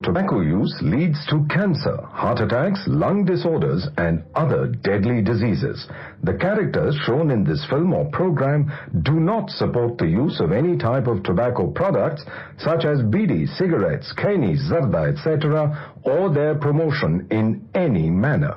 Tobacco use leads to cancer, heart attacks, lung disorders, and other deadly diseases. The characters shown in this film or program do not support the use of any type of tobacco products such as bidi, cigarettes, kani, zarda, etc., or their promotion in any manner.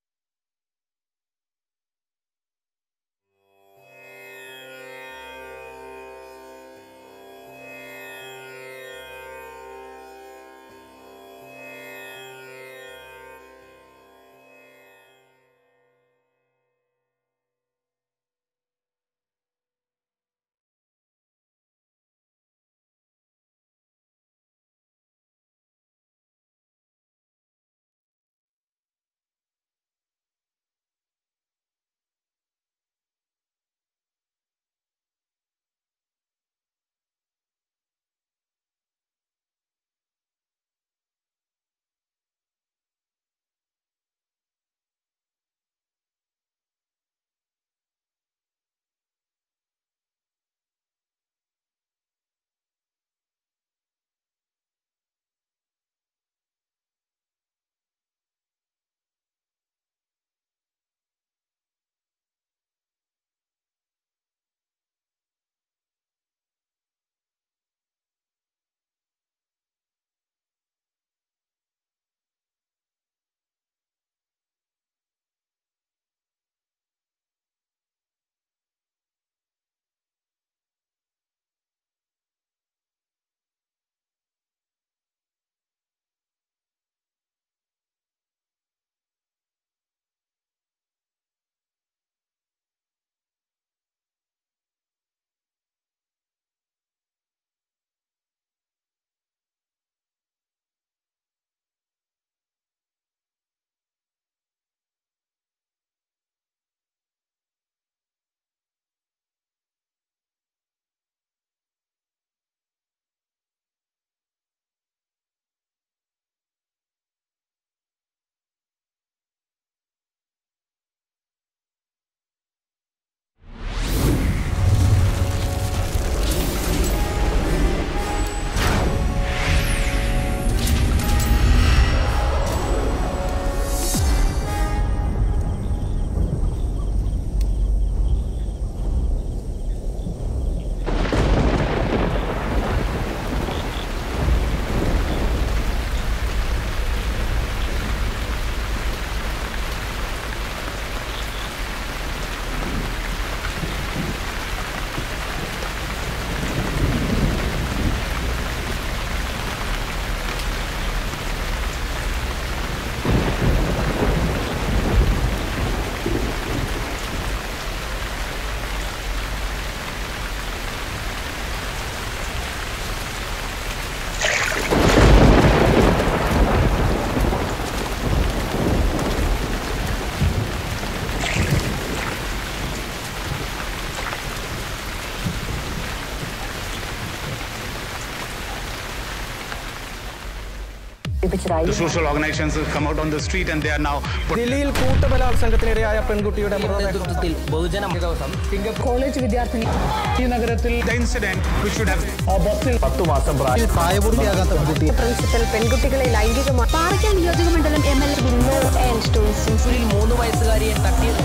The social organizations have come out on the street and they are now put ദില്ലിയിൽ കൂട്ടബലാത്സംഗത്തിനിരയായ പെൺകുട്ടിയുടെ മൃതദേഹം നേതൃത്വത്തിൽ ബഹുജന ദിവസം college വിദ്യാർത്ഥിനി ഈ നഗരത്തിൽ the incident which should have ആ ബസ്സിൽ പത്തു മാസം പ്രായം പ്രായപൂർത്തിയാകാത്ത പെൺകുട്ടി പ്രിൻസിപ്പൽ പെൺകുട്ടികളെ ലൈംഗികമായി പാറയ്ക്കൽ നിയോജകമണ്ഡലം എം എൽ തൃശ്ശൂരിൽ മൂന്ന് വയസ്സുകാരിയെ തട്ടിയത്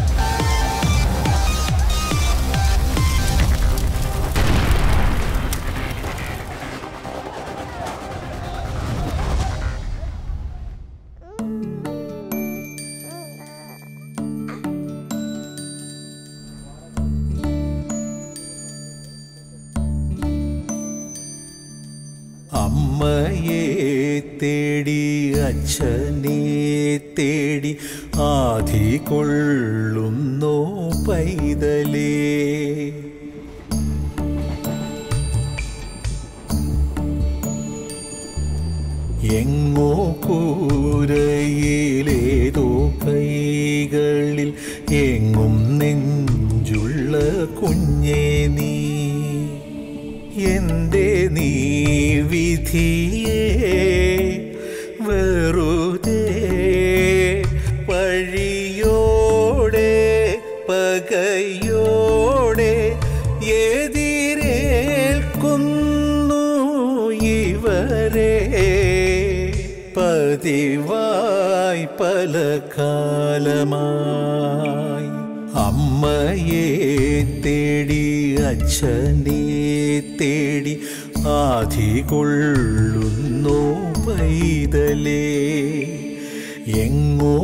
അമ്മയെ തേടി അച്ഛനെ തേടി ആധി കൊള്ളുന്നോ പൈതലേ എങ്ങോ കൂരയിലേതോ കൈകളിൽ എങ്ങും നെഞ്ചുള്ള കുഞ്ഞേ നീ എന്റെ നീ വിധിയെ വെറുതെ പഴിയോടെ പകയോടെ എതിരേൽക്കുന്നു ഇവരെ പതിവായി പല കാലമായി അമ്മയെ തേടി അച്ഛനെ തേടി ആധികൊള്ളുന്നു പൈതലേ എങ്ങോ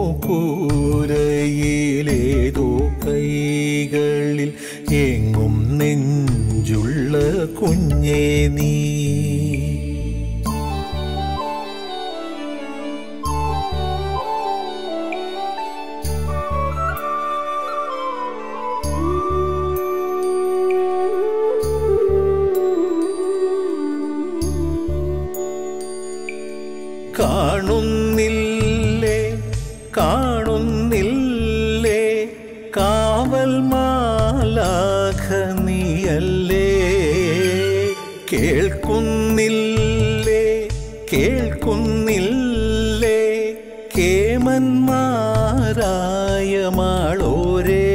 കൂരയിലേതോ കൈകളിൽ എങ്ങും നെഞ്ചുള്ള കുഞ്ഞേ നീ കാണുന്നില്ലേ കാണുന്നില്ലേ കാവൽ മാലാഖ നീയല്ലേ കേൾക്കുന്നില്ലേ കേൾക്കുന്നില്ലേ കേമന്മാരായ മാളോരേ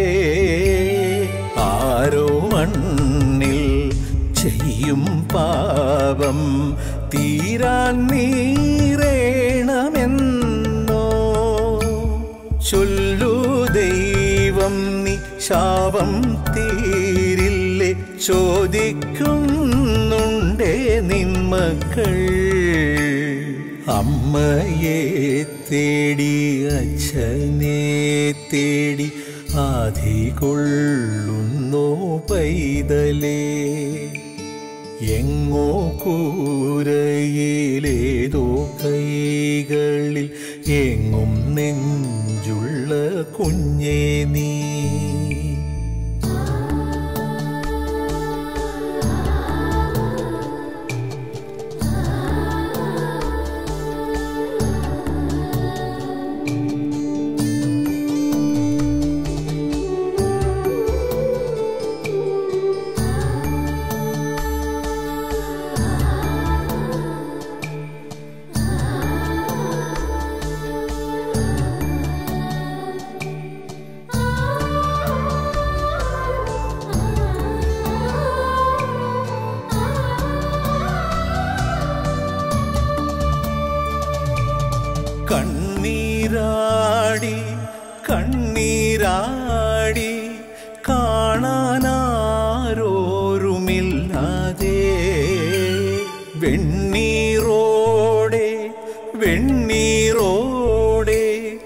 ആരോ മണ്ണിൽ ചെയ്യും പാപം തീരാൻ നീറേണമെന്നോ ചൊല്ലു ദൈവം നീ ശാപം തീരില്ലേ ചോദിക്കുന്നുണ്ടേ നിന്മക്കൾ അമ്മയെ തേടി അച്ഛനെ തേടി ആധികൊള്ളുന്നോ പൈതലേ എങ്ങോ കൂരയിലേതോ കൈകളിൽ എങ്ങും നെഞ്ചുള്ള കുഞ്ഞേ നീ കണ്ണീരാടി കണ്ണീരാടി കാണാനാരോരുമില്ലാതെ വെണ്ണീറോടെ വെണ്ണീറോടെ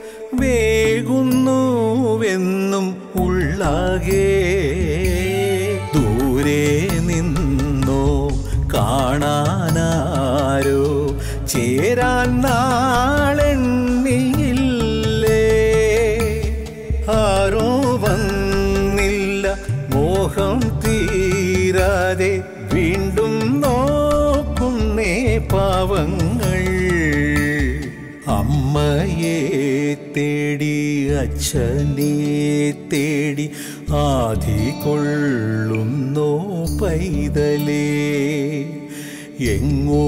വേകുന്നുവെന്നും ഉള്ളാകെ ദൂരെ നിന്നോ കാണാനാരോ ചേരാൻ നാളെണ്ണിയില്ലേ ആരോ വന്നില്ല മോഹം തീരാതെ വീണ്ടും നോക്കുന്നേ പാവങ്ങൾ അമ്മയെ തേടി അച്ഛനെ തേടി ആധികൊള്ളുന്നോ പൈതലേ എങ്ങോ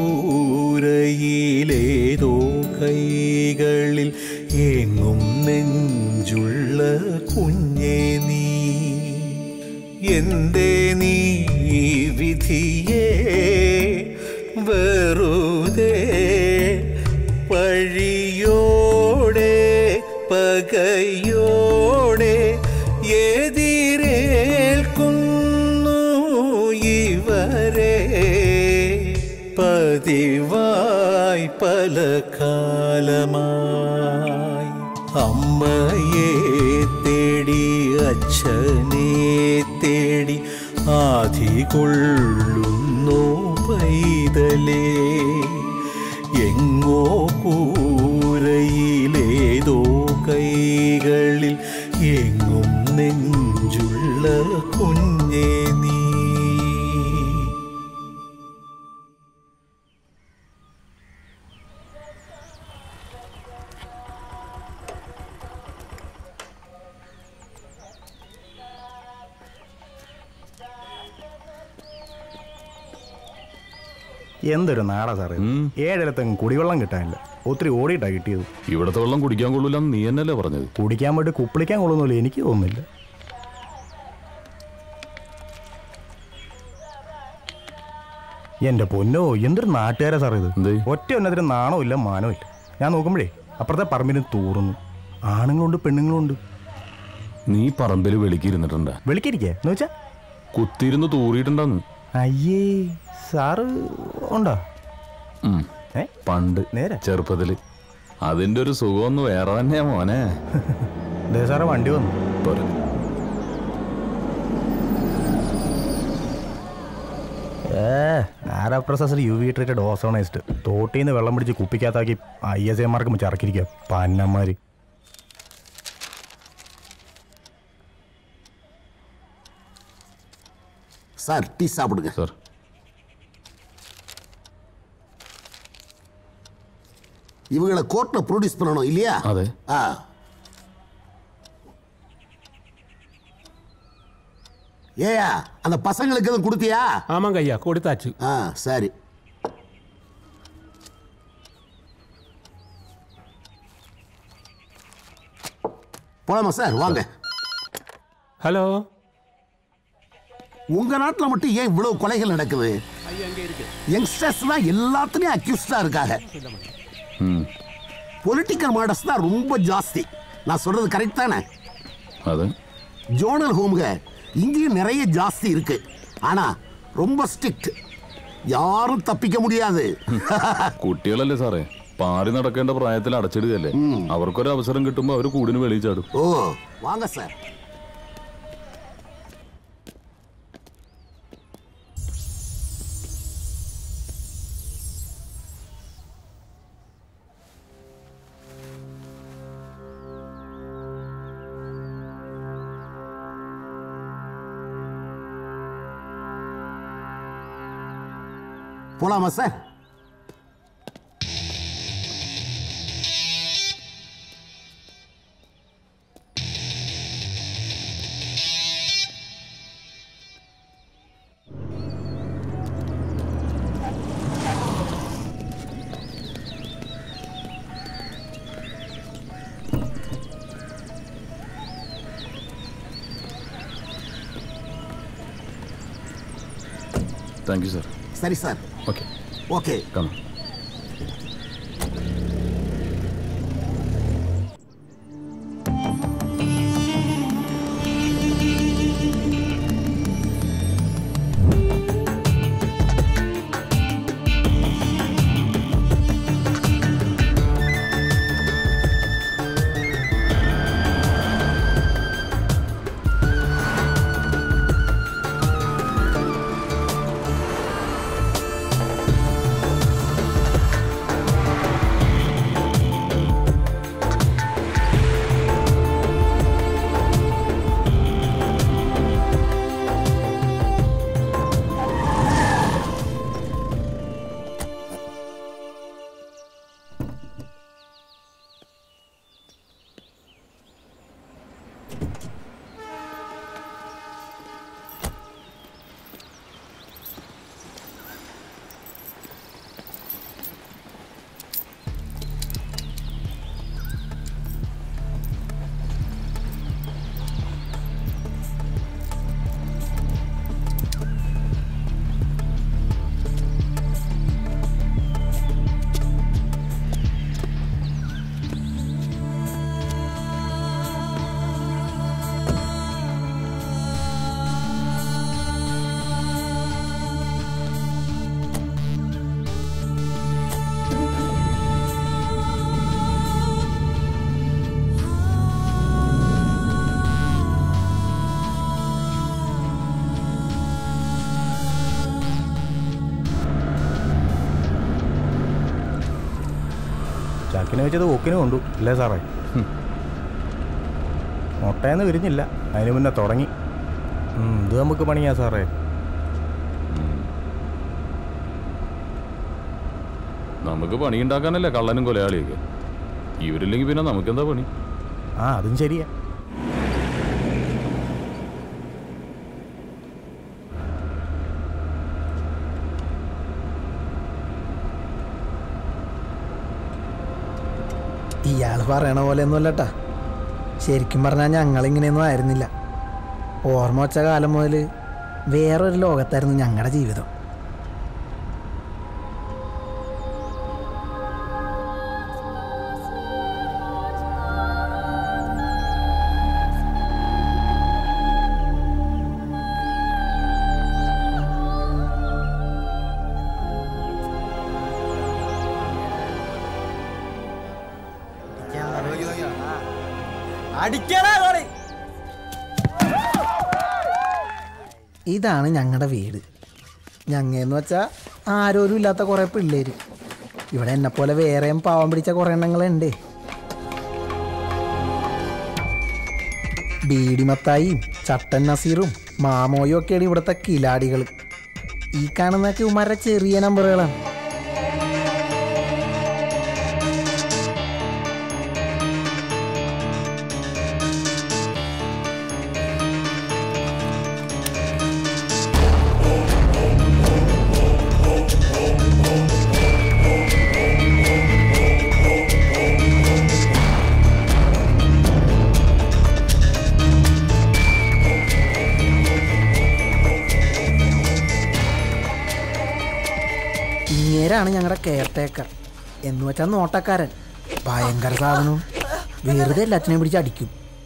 കൂരയിലേതോ കൈകളിൽ എങ്ങും നെഞ്ചുള്ള കുഞ്ഞേ നീ എന്തേ നീ വിധിയേ വെറുതെ പഴിയോടെ പകയോടെ എതിരേൽക്കുന്നു ഇവരെ പതിവായി പല കാലമായി അമ്മയെ തേടി അച്ഛനെ തേടി ആധികൊള്ളുന്നു പൈതലേ എങ്ങോ കൂരയിലേതോ കൈകളിൽ എങ്ങും നെഞ്ചുള്ള കുഞ്ഞേ നീ എന്തൊരു നാടാ സാറേ ഏഴിടത്തെങ്ങും കുടിവെള്ളം കിട്ടാനില്ല ഒത്തിരി ഓടിയിട്ടാ കിട്ടിയത് ഇവിടത്തെ വെള്ളം കുടിക്കാൻ കൊള്ളൂലെന്ന് നീ എന്നല്ലേ പറഞ്ഞത് കുടിക്കാൻ വേണ്ടി കുപ്പിളിക്കാൻ കൊള്ളുന്നില്ല എനിക്ക് തോന്നുന്നില്ല എന്റെ പൊന്നോ എന്തൊരു നാട്ടുകാരാ സാറേ ഇത് എന്തേ? ഒറ്റ ഒന്നതിന് നാണോ ഇല്ല മാനോ ഇല്ല ഞാൻ നോക്കുമ്പോഴേ അപ്പുറത്തെ പറമ്പിന് തൂറുന്നു ആണുങ്ങളുണ്ട് പെണ്ണുങ്ങളുണ്ട് നീ പറമ്പിൽ വെളിക്കിരുന്നിട്ടുണ്ട് വിളിക്കിരിക്കേ എന്ന് വെച്ചാ കുത്തിയിരുന്ന് തൂറിയിട്ടുണ്ടെന്ന് അയ്യേ സാറ് ഉണ്ടോ ഉം. ഏ പണ്ട് നേരെ? ചെറുപ്പത്തില് അതിന്റെ ഒരു സുഖമൊന്നും വേറെ തന്നെയാ മോനെ ദേ സാറേ വണ്ടി വന്നു പോരെ. ഏ ആരാ processor U V treated ozonised തോട്ടിന്ന് വെള്ളം പിടിച്ച് കുപ്പിക്കകത്താക്കി ഐ എസ് എമാർക്ക് ചറക്കിരിക്കുക പന്നന്മാര് சார் டீ சாப்பிடுங்க സാർ இவங்களை கோர்ட்ல ப்ரொடியூஸ் பண்ணணும் இல்லையா അതെ ஆ ஏயா அந்த பசங்களுக்கு எதுவும் கொடுத்தியா ஆமாங்க ஐயா கொடுத்தாச்சு ஆ சரி போலாமா சார் வாங்க ஹலோ உங்க நாட்டுல மட்டும் ஏன் இவ்வளவு கொலைகள் நடக்குது யங்ஸ்டர்ஸ் தான் எல்லாத்துலயும் அக்யூஸ்டா இருக்காங்க பொலிட்டிக்கல் மர்டர்ஸ் தான் ரொம்ப ஜாஸ்தி நான் சொல்றது கரெக்ட் தானே അതെ ஜோனல் ஹோம்க இங்கேயும் நிறைய ஜாஸ்தி இருக்கு ஆனா ரொம்ப ஸ்ட்ரிக்ட் யாரும் தப்பிக்க முடியாது കുട്ടികളല്ലേ സാറേ പാറി നടക്കേണ്ട പ്രായത്തിൽ അടച്ചിടുകയല്ലേ അവർക്കൊരു അവസരം കിട്ടുമ്പോ അവര് കൂടിന് വെളിയിൽ ചാടും ஓ வாங்க சார் போலாமா சார் താങ്ക് യു സാർ சரி சார் ഓക്കെ ஓகே കാണാം ചാക്കിന് വെച്ചത് ഒക്കിന് കൊണ്ടു അല്ലേ സാറേ മുട്ടയെന്ന് വിരിഞ്ഞില്ല അതിന് മുന്നേ തുടങ്ങി ഉം, ഇത് നമുക്ക് പണിയാ സാറേ നമുക്ക് പണിയുണ്ടാക്കാനല്ലേ കള്ളനും കൊലയാളിയൊക്കെ ഇവരില്ലെങ്കിൽ പിന്നെ നമുക്കെന്താ പണി ആ അതും ശരിയാ ഇയാള് പറയണ പോലെ ഒന്നുമല്ലട്ടാ ശരിക്കും പറഞ്ഞാൽ ഞങ്ങൾ ഇങ്ങനെയൊന്നും ആയിരുന്നില്ല ഓർമ്മ വച്ച കാലം മുതൽ വേറൊരു ലോകത്തായിരുന്നു ഞങ്ങളുടെ ജീവിതം ഇതാണ് ഞങ്ങളുടെ വീട് ഞങ്ങയെന്ന് വെച്ചാൽ ആരോരും ഇല്ലാത്ത കുറേ പിള്ളേര് ഇവിടെ എന്നെ പോലെ വേറെയും പാവം പിടിച്ച കുറേ എണ്ണങ്ങളുണ്ട് ബീഡിമത്തായിയും ചട്ടൻ നസീറും മാമോയും ഒക്കെയാണ് ഇവിടുത്തെ കിലാടികൾ ഈ കാണുന്നൊക്കെ ഉമാരുടെ ചെറിയ നമ്പറുകളാണ് ഇങ്ങേരാണ് ഞങ്ങളുടെ കെയർ ടേക്കർ എന്ന് വെച്ചാൽ നോട്ടക്കാരൻ ഭയങ്കര സാധനവും വെറുതെ എല്ലാത്തിനെയും പിടിച്ച് അടിക്കും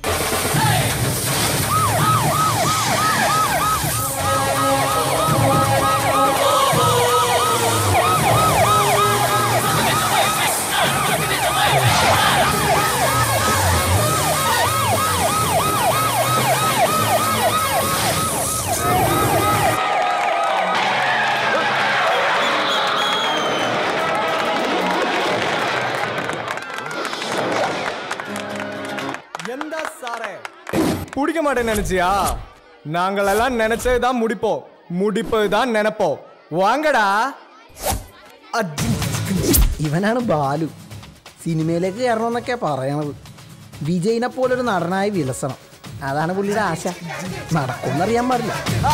எந்த சாரே பிடிக்க மாட்டேன்னு நினைச்சியா நாங்களெல்லாம் நினைச்சதுதான் முடிப்போம் முடிப்பது தான் நினைப்போம் வாங்கடா ഇവനാണ് ബാലു സിനിമയിലേക്ക് കയറണമെന്നൊക്കെ പറയണത് വിജയിനെ പോലൊരു നടനായി വിലസണം അതാണ് പുള്ളിയുടെ ആശ നടക്കുമെന്നറിയാൻ പാടില്ല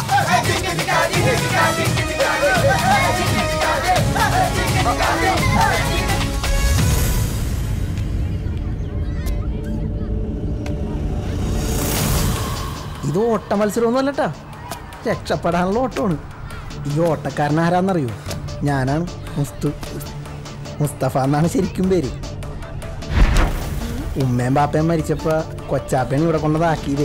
ഇത് ഓട്ട മത്സരമൊന്നും അല്ലട്ടാ രക്ഷപ്പെടാനുള്ള ഓട്ടമാണ് ഈ ഓട്ടക്കാരൻ ആരാന്നറിയോ ഞാനാണ് മുസ്തു മുസ്തഫ എന്നാണ് ശരിക്കും പേര് ഉമ്മയും ബാപ്പയും മരിച്ചപ്പോ കൊച്ചാപ്പയാണ് ഇവിടെ കൊണ്ടതാക്കിയതേ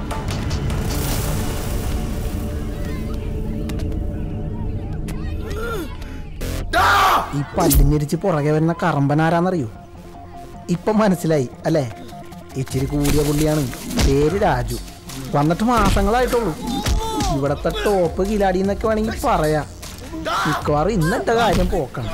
ഈ പല്ലിഞ്ഞിരിച്ച് പുറകെ വരുന്ന കറമ്പൻ ആരാന്നറിയോ ഇപ്പൊ മനസ്സിലായി അല്ലേ ഇച്ചിരി കൂടിയ പുള്ളിയാണ് പേര് രാജു വന്നിട്ട് മാസങ്ങളായിട്ടുള്ളൂ ഇവിടത്തെ ടോപ്പ് കിലാടി എന്നൊക്കെ വേണമെങ്കിൽ പറയാം മിക്കവാറും ഇന്നത്തെ കാര്യം പോക്കണം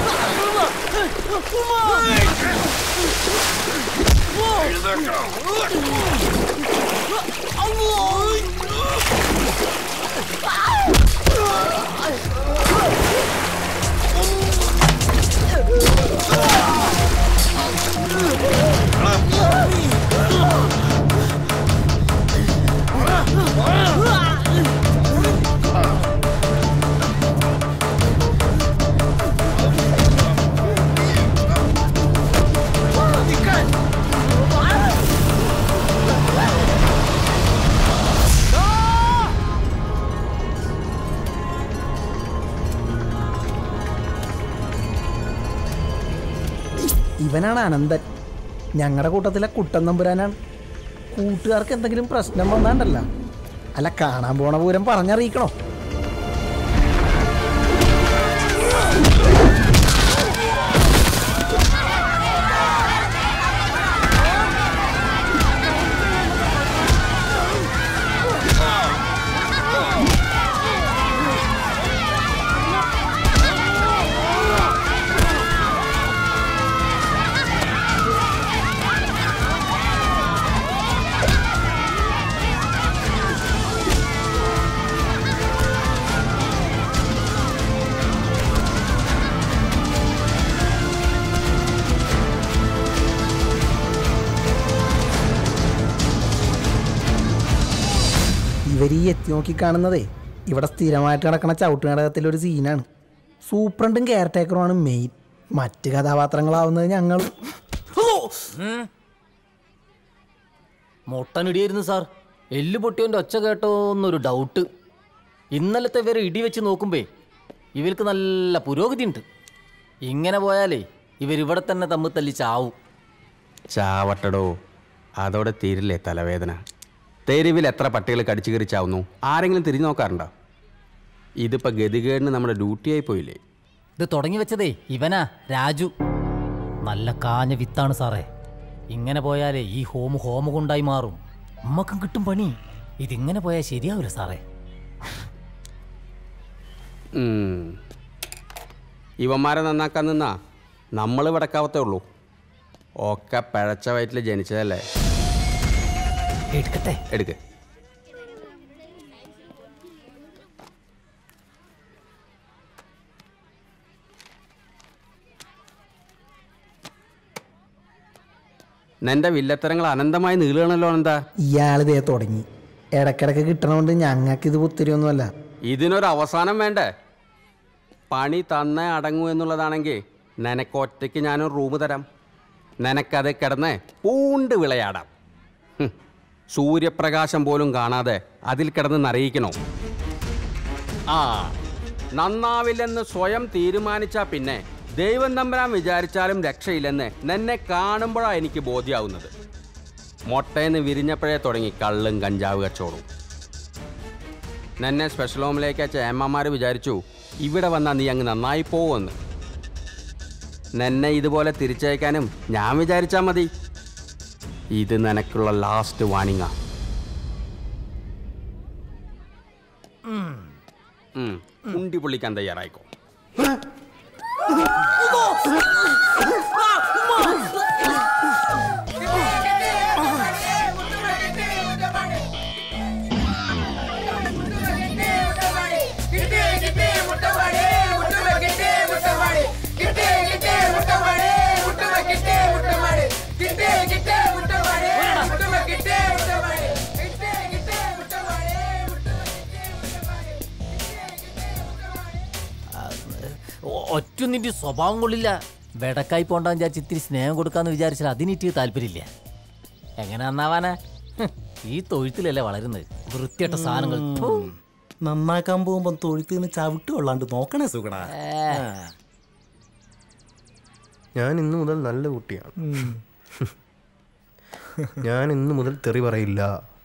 ഇവനാണ് അനന്തൻ ഞങ്ങളുടെ കൂട്ടത്തിലെ കുട്ടൻ നമ്പുരാനാണ് കൂട്ടുകാർക്ക് എന്തെങ്കിലും പ്രശ്നം വന്നാണ്ടല്ല അല്ല കാണാൻ പോണ പൂരം പറഞ്ഞറിയിക്കണോ ഇവർ ഈ എത്തി നോക്കി കാണുന്നതേ ഇവിടെ സ്ഥിരമായിട്ട് നടക്കുന്ന ചവിട്ടുനാടകത്തിലെ ഒരു സീനാണ് സൂപ്രണ്ടും കെയർ ടേക്കറുമാണ് മെയിൻ മറ്റ് കഥാപാത്രങ്ങളാവുന്നത് ഞങ്ങൾ മുട്ടനിടിയായിരുന്നു സാർ എല്ല് പൊട്ടിയവൻ്റെ ഒച്ച കേട്ടോ എന്നൊരു ഡൗട്ട് ഇന്നലത്തെ വരെ ഇടി വെച്ച് നോക്കുമ്പേ ഇവർക്ക് നല്ല പുരോഗതി ഉണ്ട് ഇങ്ങനെ പോയാലേ ഇവരിവിടെ തന്നെ തമ്മിൽ തല്ലി ചാവും ചാവട്ടടോ അതോടെ തീരില്ലേ തലവേദന തെരുവിൽ എത്ര പട്ടികൾ കടിച്ചു കയറി ചാവുന്നു ആരെങ്കിലും തിരിഞ്ഞു നോക്കാറുണ്ടോ ഇതിപ്പോൾ ഗതികേടിന് നമ്മുടെ ഡ്യൂട്ടിയായി പോയില്ലേ ഇത് തുടങ്ങി വെച്ചതേ ഇവനാ രാജു നല്ല കാഞ്ഞ വിത്താണ് സാറേ ഇങ്ങനെ പോയാലേ ഈ ഹോം ഹോം കൊണ്ടായി മാറും ഉമ്മക്കും കിട്ടും പണി ഇതിങ്ങനെ പോയാൽ ശരിയാവില്ല സാറേ ഉം. ഇവന്മാരെ നന്നാക്കാൻ നിന്നാ നമ്മൾ വിടക്കാവത്തേ ഉള്ളൂ ഒക്കെ പിഴച്ച വയറ്റിൽ ജനിച്ചതല്ലേ എടുക്കട്ടെ എടുക്ക് നിന്റെ വില്ലത്തരങ്ങൾ അനന്തമായി നീളുകയാണല്ലോ എന്താ ഇയാൾ ഇതേ തുടങ്ങി ഇടക്കിടക്ക് കിട്ടണോണ്ട് ഞങ്ങൾക്ക് ഇത് പുത്തിരിയൊന്നുമല്ല ഇതിനൊരു അവസാനം വേണ്ടേ പണി തന്നേ അടങ്ങൂ എന്നുള്ളതാണെങ്കിൽ നിനക്ക് ഒറ്റയ്ക്ക് ഞാനൊരു റൂം തരാം നിനക്കത് കിടന്ന് പൂണ്ട് വിളയാടാം ഹും. സൂര്യപ്രകാശം പോലും കാണാതെ അതിൽ കിടന്ന് നരയിക്കണോ ആ നന്നാവില്ലെന്ന് സ്വയം തീരുമാനിച്ചാ പിന്നെ ദൈവം തമ്പരാൻ വിചാരിച്ചാലും രക്ഷയില്ലെന്ന് നിന്നെ കാണുമ്പോഴാണ് എനിക്ക് ബോധ്യാവുന്നത് മൊട്ടയെന്ന് വിരിഞ്ഞപ്പോഴേ തുടങ്ങി കള്ളും കഞ്ചാവ് കച്ചവടവും നിന്നെ സ്പെഷ്യൽ ഹോമിലേക്ക് അയച്ച ഏമ്മമാർ വിചാരിച്ചു ഇവിടെ വന്നാൽ നീ അങ്ങ് നന്നായി പോവുമെന്ന് നിന്നെ ഇതുപോലെ തിരിച്ചയക്കാനും ഞാൻ വിചാരിച്ചാൽ മതി ഇത് നിനക്കുള്ള ലാസ്റ്റ് വാണിങ്ങാ ഉം, ഉണ്ടി പൊള്ളിക്കാൻ തയ്യാറായിക്കോ ഒറ്റ നിന്റെ സ്വഭാവം കൊള്ളില്ല വെടക്കായി പോണ്ടാന്ന് വിചാരിച്ച് ഇത്തിരി സ്നേഹം കൊടുക്കാന്ന് വിചാരിച്ചാൽ അതിനിട്ട് താല്പര്യമില്ല എങ്ങനെ നന്നാവാനാ ഹ്, ഈ തൊഴുത്തിലല്ലേ വളരുന്നത് വൃത്തിയട്ട സാധനങ്ങൾ ഥു. നന്നാക്കാൻ പോകുമ്പോ തൊഴുത്തിൽ നിന്ന് ചവിട്ട് കൊള്ളാണ്ട് നോക്കണേ സുഖടാ ഞാൻ ഇന്നു മുതൽ നല്ല കുട്ടിയാണ് ഞാൻ ഇന്നു മുതൽ തെറി പറയില്ല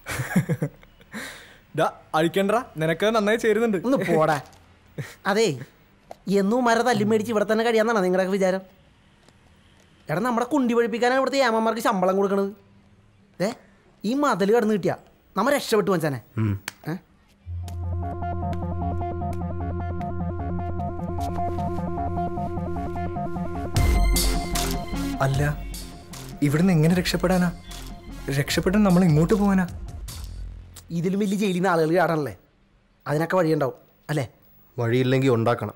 ഡാ അഴിക്കണ്ട നിനക്ക് നന്നായി ചേരുന്നുണ്ട് ഒന്ന് പോടാ അതേ എന്നും മര തല്ലി മേടിച്ച് ഇവിടെ തന്നെ കഴിയാന്നാണ് നിങ്ങളുടെയൊക്കെ വിചാരം എടാ നമ്മുടെ കുണ്ടി പഴിപ്പിക്കാനാണ് ഇവിടുത്തെ ഏമാന്മാർക്ക് ശമ്പളം കൊടുക്കണത് ഏ ഈ മതിൽ കടന്ന് കിട്ടിയ നമ്മ രക്ഷപ്പെട്ടു വച്ചാനെ ഉം. ഏ അല്ല ഇവിടുന്ന് എങ്ങനെ രക്ഷപ്പെടാനാ രക്ഷപ്പെടാൻ നമ്മൾ ഇങ്ങോട്ട് പോകാനാ ഇതിലും വലിയ ജയിലിൽ നിന്ന് ആളുകൾ ചാടണല്ലേ അതിനൊക്കെ വഴിയുണ്ടാവും അല്ലേ വഴിയില്ലെങ്കിൽ ഉണ്ടാക്കണം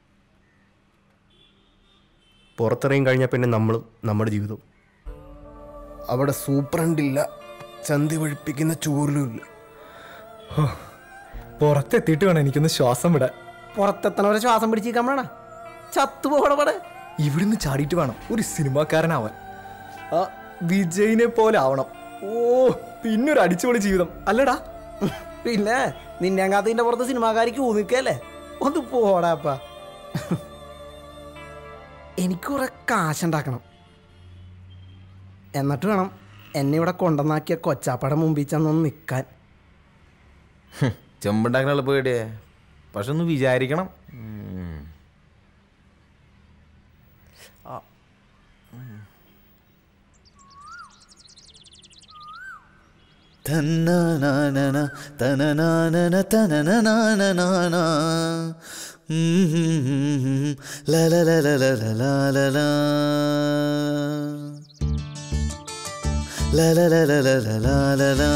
പുറത്തിറങ്ങി കഴിഞ്ഞാൽ പിന്നെ നമ്മളും നമ്മുടെ ജീവിതവും അവിടെ സൂപ്രണ്ടില്ല ചന്തി ഒഴിപ്പിക്കുന്ന ചൂരിലുമില്ല പുറത്തെത്തിയിട്ട് വേണം എനിക്കൊന്ന് ശ്വാസം വിടാൻ പുറത്തെത്തണവരെ ശ്വാസം പിടിച്ചിരിക്കാൻ വേണ ചത്തുപോകണവിടെ ഇവിടുന്ന് ചാടിയിട്ട് വേണം ഒരു സിനിമാക്കാരനാവാൻ ആ വിജയിനെ പോലെ ആവണം ഓ പിന്നൊരു അടിച്ചുപൊളി ജീവിതം അല്ലടാ പിന്നെ നിന്നെ കാത്തിന്റെ പുറത്ത് സിനിമാക്കാരിക്ക് ഊന്നിക്കല്ലേ ഒന്ന് പോടാപ്പ എനിക്ക് കുറെ കാശുണ്ടാക്കണം എന്നിട്ട് വേണം എന്നെ ഇവിടെ കൊണ്ടുവന്നാക്കിയ കൊച്ചാപ്പയുടെ മുമ്പിൽ ചെന്നൊന്ന് നിൽക്കാൻ ചെമ്പുണ്ടാക്കണ പേടിയേ പക്ഷെ ഒന്ന് വിചാരിക്കണം ഉം. തന്നാനാനന തനനാനന തനനനാനനാന. ഉം ഹും ഹും ഹും. ലലലലലലലാലലാ. ലലലലലലലാലലാ.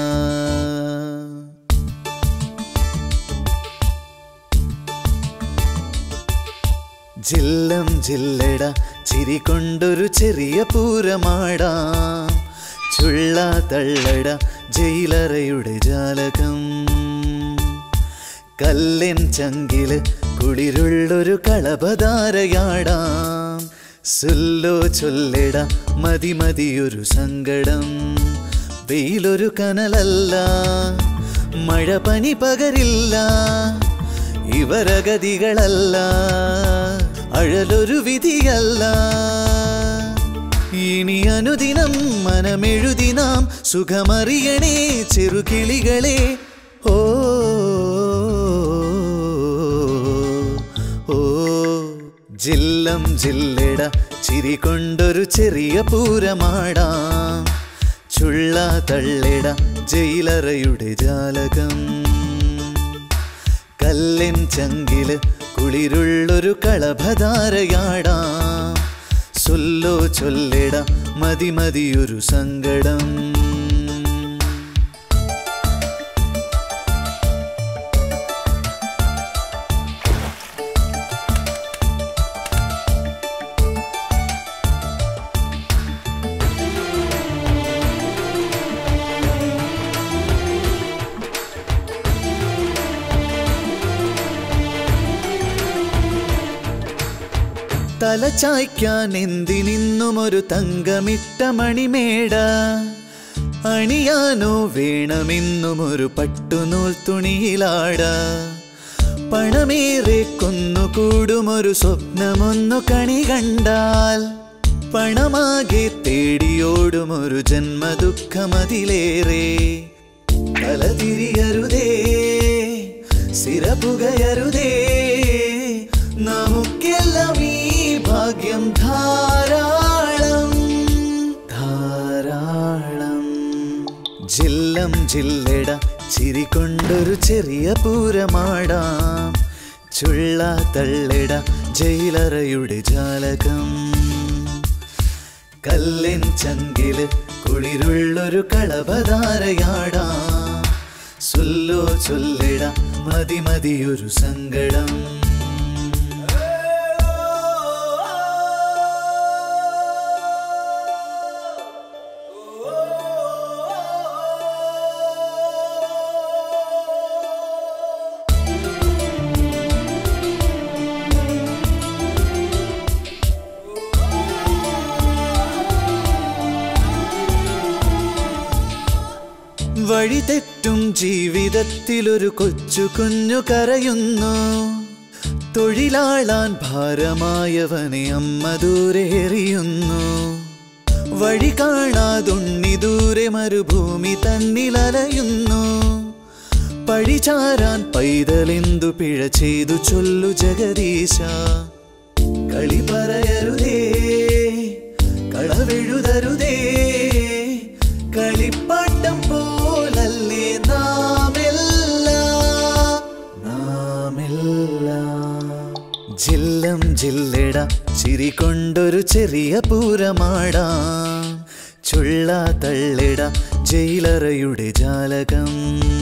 ജില്ലം ജില്ലട ചിരി കൊണ്ടൊരു ചെറിയ പൂരമാടാം ചുള്ള തള്ളട ജയിലറയുടെ ജാലകം കല്ലിൻ ചങ്കില് കുളിരുള്ളൊരു കളപധാരയാടാം സുല്ലോ ചൊല്ലിട മതി മതിയൊരു സങ്കടം വെയിലൊരു കനലല്ല മഴ പനി പകരില്ല ഇവരഗതികളല്ല അഴലൊരു വിധിയല്ല ഇനി അനുദിനം മനമെഴുതി നാം സുഖമറിയണേ ചെറുകിളികളെ ഓ ഓ ജില്ലം ജില്ലട ചിരി കൊണ്ടൊരു ചെറിയ പൂരമാടാം ചുള്ള തള്ളിട ജയിലറയുടെ ജാലകം കല്ലിൻ ചങ്കില് കുളിരുള്ളൊരു കളഭധാരയാടാം സൊല്ലോ ചൊല്ലിട മതി മതിയൊരു സങ്കടം തല ചായ്ക്കാൻ എന്തിനിന്നും ഒരു തങ്കമിട്ട മണിമേട അണിയാനോ വേണമെന്നും ഒരു പട്ടുനൂൽ തുണിയിലാട പണമേറെ കൊന്നുകൂടും ഒരു സ്വപ്നമൊന്നു കണി കണ്ടാൽ പണമാകെ തേടിയോടും ഒരു ജന്മദുഃഖമതിലേറെ തലതിരിയരുതേ സിരപുകയരുതേ നമുക്കെല്ലാം ഈ ഭാഗ്യം ധാരാളം ധാരാളം ജില്ലം ജില്ലട ചിരി കൊണ്ടൊരു ചെറിയ പൂരമാടാം ചുള്ള തള്ളിട ജയിലറയുടെ ജാലകം കല്ലിൻ ചങ്കില് കുളിരുള്ളൊരു കളഭധാരയാടാം സുല്ലോ ചൊല്ലിട മതി മതിയൊരു സങ്കടം വഴി തെറ്റും ജീവിതത്തിലൊരു കൊച്ചു കുഞ്ഞു കരയുന്നു തൊഴിലാളാൻ ഭാരമായവനെ അമ്മ ദൂരെ എറിയുന്നു വഴി കാണാതുണ്ണി ദൂരെ മരുഭൂമി തന്നിലലയുന്നു പഴിചാരാൻ പൈതലെന്തു പിഴ ചെയ്തു ചൊല്ലു ജഗദീശ കളി പറയരുതേ കളവെഴുതരുതേ കളിപ്പാട്ടം പോലല്ലേ നാമെല്ലാം നാമെല്ലാം ജില്ലം ജില്ലട ചിരി കൊണ്ടൊരു ചെറിയ പൂരമാടാം ചുള്ള തള്ളിട ജയിലറയുടെ ജാലകം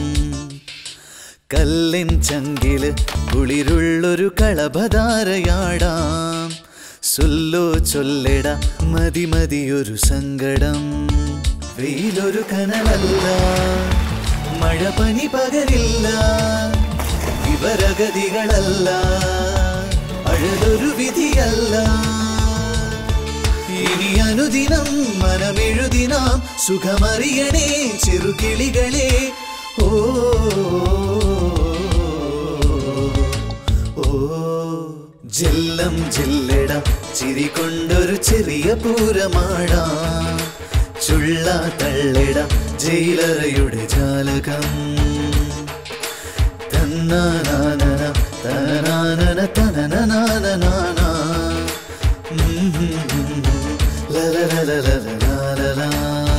കല്ലിൻ ചങ്കില് കുളിരുള്ളൊരു കളഭധാരയാടാം സുല്ലോ ചൊല്ലിട മതി മതിയൊരു സങ്കടം വെയിലൊരു കനലല്ല മഴ പനി പകരില്ല ഇവരഗതികളല്ല അഴലൊരു വിധിയല്ല ഇനി അനുദിനം മനമെഴുതിനാം സുഖമറിയണേ ചെറുകിളികളെ ഓ ഓ ജില്ലം ജില്ലട ചിരി കൊണ്ടൊരു ചെറിയ പൂരമാടാം ചുള്ള തള്ളിട ജയിലറയുടെ ജാലകം തന്നാനാനന തനാനന തനനാനനാന ലലലലലലലലല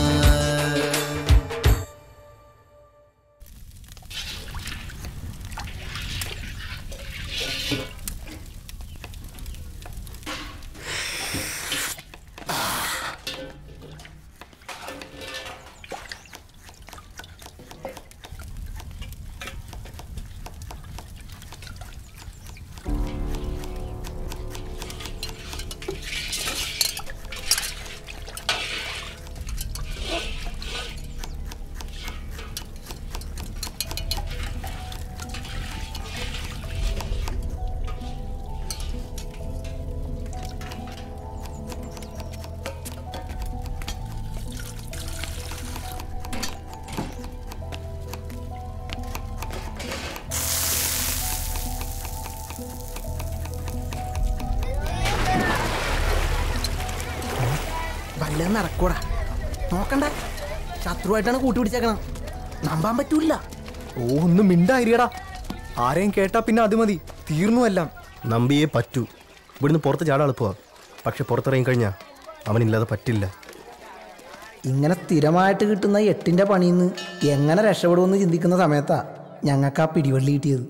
വല്ലതും നടക്കൂടാ നോക്കണ്ട ശത്രുവായിട്ടാണ് കൂട്ടുപിടിച്ചേക്കണം നമ്പാൻ പറ്റൂല ഓ ഒന്നും മിണ്ടായിരിക്കടാ ആരെയും കേട്ടാ പിന്നെ അത് മതി തീർന്നു എല്ലാം നമ്പിയേ പറ്റൂ ഇവിടുന്ന് പുറത്ത് ചാടാ എളുപ്പമാ പക്ഷെ പുറത്തിറങ്ങി കഴിഞ്ഞാൽ അവനില്ലാതെ പറ്റില്ല ഇങ്ങനെ സ്ഥിരമായിട്ട് കിട്ടുന്ന എട്ടിൻ്റെ പണിയിൽ നിന്ന് എങ്ങനെ രക്ഷപ്പെടുമെന്ന് ചിന്തിക്കുന്ന സമയത്താ ഞങ്ങൾക്ക് ആ പിടിവള്ളി കിട്ടിയത്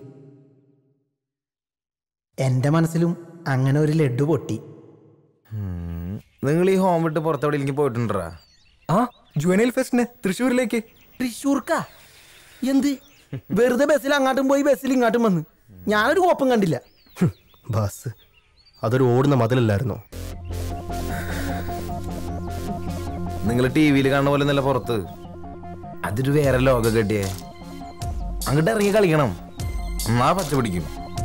എൻ്റെ മനസ്സിലും അങ്ങനെ ഒരു ലഡു പൊട്ടി നിങ്ങൾ ഈ ഹോം വിട്ട് പുറത്തെവിടെയെങ്കിലും പോയിട്ടുണ്ടാ ആ ജുവനൈൽ ഫെസ്റ്റിന് തൃശ്ശൂരിലേക്ക് തൃശ്ശൂർക്കാ എന്ത് വെറുതെ ബസ്സിൽ അങ്ങോട്ടും പോയി ബസ്സിൽ ഇങ്ങോട്ടും വന്ന് ഞാനൊരു കോപ്പം കണ്ടില്ല ബസ് അതൊരു ഓടുന്ന മതിലല്ലായിരുന്നോ നിങ്ങൾ ടി വിയിൽ കാണുന്ന പോലെ നല്ല പുറത്ത് അതൊരു വേറെ ലോകം കെട്ടിയേ അങ്ങോട്ട് ഇറങ്ങി കളിക്കണം എന്നാ പച്ച പിടിക്കും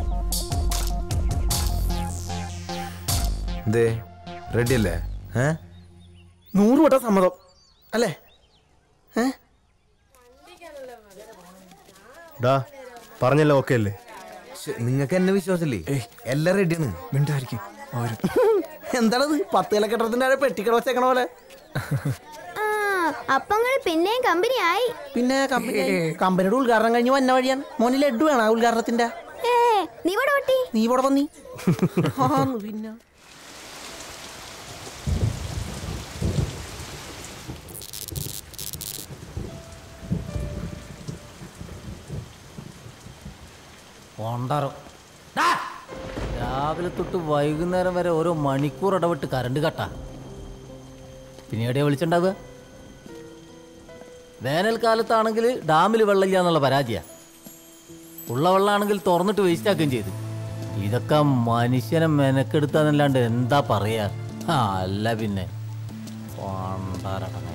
എന്തേ റെഡി അല്ലേ ഏ നൂറ് വട്ടം സമ്മതം അല്ലേ ഏ ഡാ പറഞ്ഞല്ലോ ഓക്കെ അല്ലേ നിങ്ങൾക്ക് എന്നെ വിശ്വാസമില്ലേ എല്ലാം റെഡിയാണ് മിണ്ടായിരിക്കും എന്താണത് പത്ത് കിലോ കെട്ടത്തിന്റെ താഴെ പെട്ടിക്കട വെച്ചേക്കണ പോലെ ആ അപ്പങ്ങൾ പിന്നെയും കമ്പനി ആയി പിന്നെ കമ്പനി കമ്പനിയുടെ ഉദ്ഘാടനം കഴിഞ്ഞ് വന്ന വഴിയാണ് മോന് ലഡു വേണം ആ ഉദ്ഘാടനത്തിന്റെ ഏ നീ ഇവിടെ ഓട്ടി നീ ഇവിടെ വന്നി ആന്ന് പിന്നെ കൊണ്ടറോ രാവിലെ തൊട്ട് വൈകുന്നേരം വരെ ഓരോ മണിക്കൂർ ഇടവിട്ട് കറണ്ട് കട്ടാ പിന്നെ എവിടെയാ വിളിച്ചിട്ടുണ്ടാവുക വേനൽക്കാലത്താണെങ്കിൽ ഡാമിൽ വെള്ളമില്ല എന്നുള്ള പരാതിയാ ഉള്ള വെള്ളമാണെങ്കിൽ തുറന്നിട്ട് വേസ്റ്റ് ആക്കുകയും ചെയ്തു ഇതൊക്കെ മനുഷ്യനെ മെനക്കെടുത്താന്നല്ലാണ്ട് എന്താ പറയാ ആ, അല്ല പിന്നെ കൊണ്ടാരടങ്ങ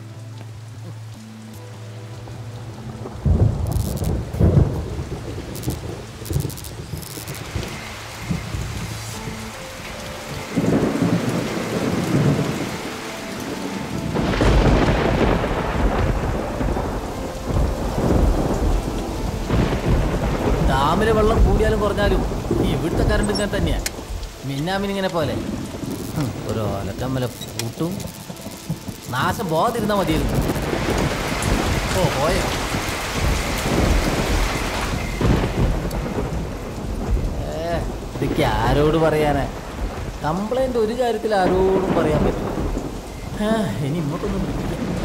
ഡാമിലെ വെള്ളം കൂടിയാലും കുറഞ്ഞാലും ഇവിടുത്തെ കറണ്ട് ഇങ്ങനെ തന്നെയാ മിന്നാമിനിങ്ങനെ പോലെ ഹും, ഒരു ഒലക്കമ്മല കൂട്ടും നാശം പോകാതിരുന്നാ മതിയായിരുന്നു ഓ പോയോ ഏ, ഇതൊക്കെ ആരോട് പറയാനാ കംപ്ലൈന്റ് ഒരു കാര്യത്തിൽ ആരോടും പറയാൻ പറ്റും ആ, ഇനി ഇങ്ങോട്ടൊന്നും വിളിക്കാം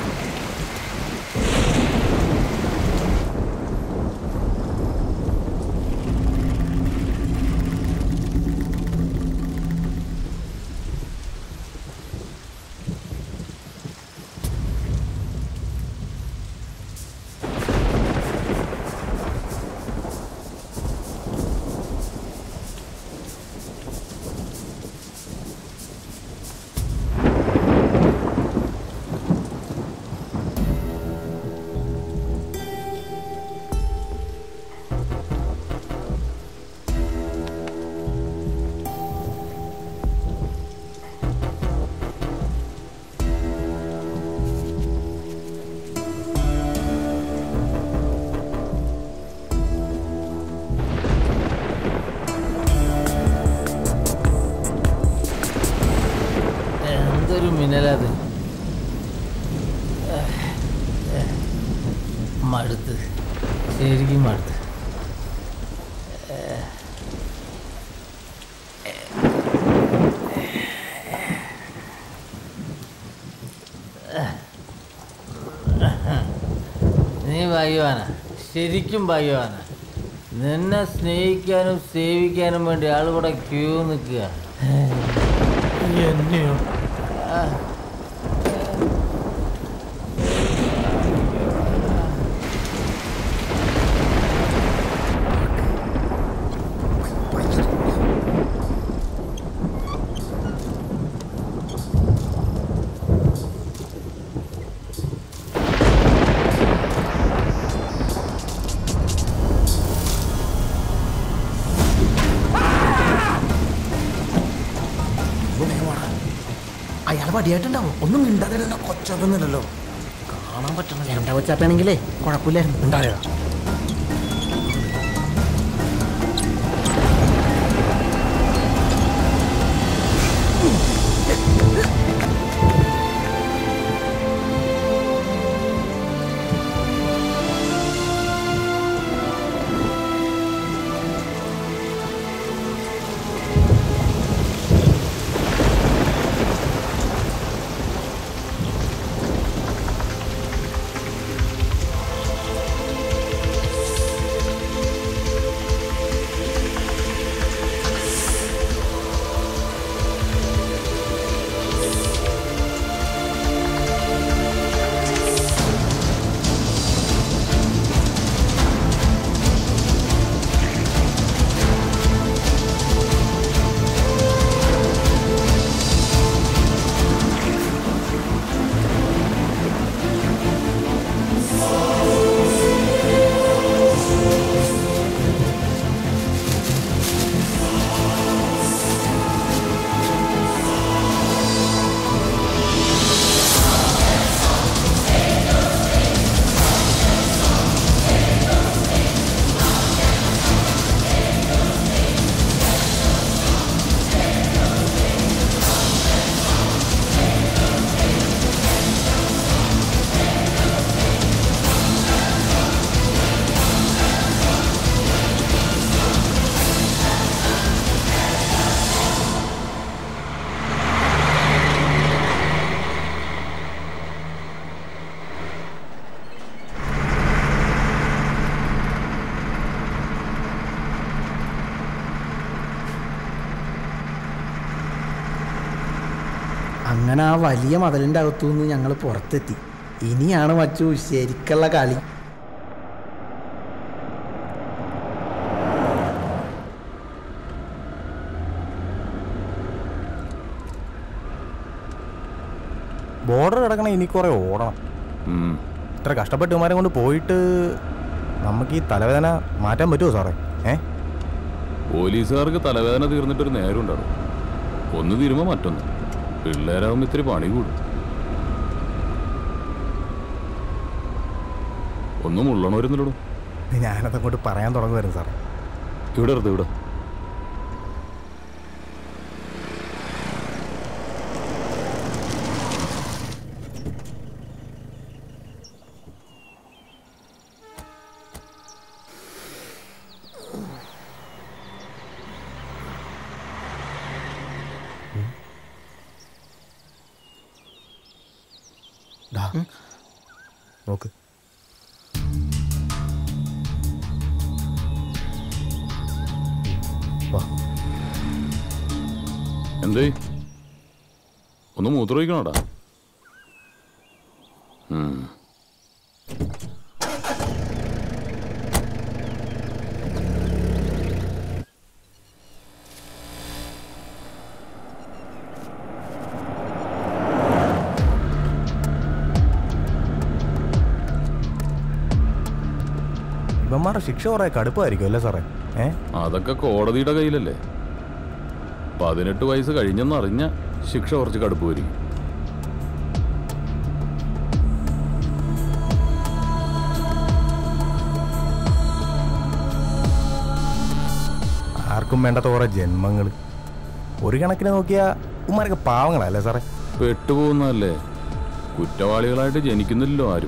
എന്തൊരു മിന്നലത് മടുത്ത് ശരിക്കും മടുത്ത് നീ ഭാഗ്യവാന ശരിക്കും ഭാഗ്യവാന നിന്നെ സ്നേഹിക്കാനും സേവിക്കാനും വേണ്ടി ആളുകൂടെ ക്യൂ നിൽക്കുക എന്നെയോ ആ അയാൾ പടിയായിട്ടുണ്ടാവും ഒന്നും മിണ്ടാതെ കൊച്ചൊന്നുമില്ലല്ലോ കാണാൻ പറ്റണം എന്താ കൊച്ചാപ്പാണെങ്കിലേ കുഴപ്പമില്ലായിരുന്നു ഉണ്ടായോ അങ്ങനെ ആ വലിയ മതിലിൻ്റെ അകത്തുനിന്ന് ഞങ്ങൾ പുറത്തെത്തി ഇനിയാണ് മച്ചു ശരിക്കുള്ള കളി ബോർഡർ കിടക്കണ ഇനി കുറെ ഓടണം ഇത്ര കഷ്ടപ്പെട്ട് ഇവന്മാരെ കൊണ്ട് പോയിട്ട് നമുക്ക് ഈ തലവേദന മാറ്റാൻ പറ്റുമോ സാറേ ഏ പോലീസുകാർക്ക് തലവേദന തീർന്നിട്ടൊരു നേരം ഉണ്ടാവും ഒന്ന് തീരുമ്പോ മറ്റൊന്ന് പിള്ളേരാകുമ്പോ ഇത്തിരി പണി കൂടും ഒന്നും ഉള്ളണവരുന്നില്ലടോ ഞാനതങ്ങോട്ട് പറയാൻ തുടങ്ങുമായിരുന്നു സാറേ ഇവിടെ എടുത്ത് ഇവിടെ നോക്ക് വാ എന്തേ ഒന്ന് മൂത്രമൊഴിക്കണോടാ ഉം. ഇവന്മാരുടെ ശിക്ഷ കുറെ കടുപ്പമായിരിക്കും അല്ലേ സാറേ ഏ അതൊക്കെ കോടതിയുടെ കയ്യിലല്ലേ പതിനെട്ട് വയസ്സ് കഴിഞ്ഞെന്നറിഞ്ഞ ശിക്ഷ കുറച്ച് കടുപ്പ് വരും ആർക്കും വേണ്ടാത്ത കുറെ ജന്മങ്ങൾ ഒരു കണക്കിന് നോക്കിയാൽ ഉമ്മാരൊക്കെ പാവങ്ങളല്ലേ സാറേ പെട്ടുപോകുന്നതല്ലേ കുറ്റവാളികളായിട്ട് ജനിക്കുന്നില്ലല്ലോ ആരും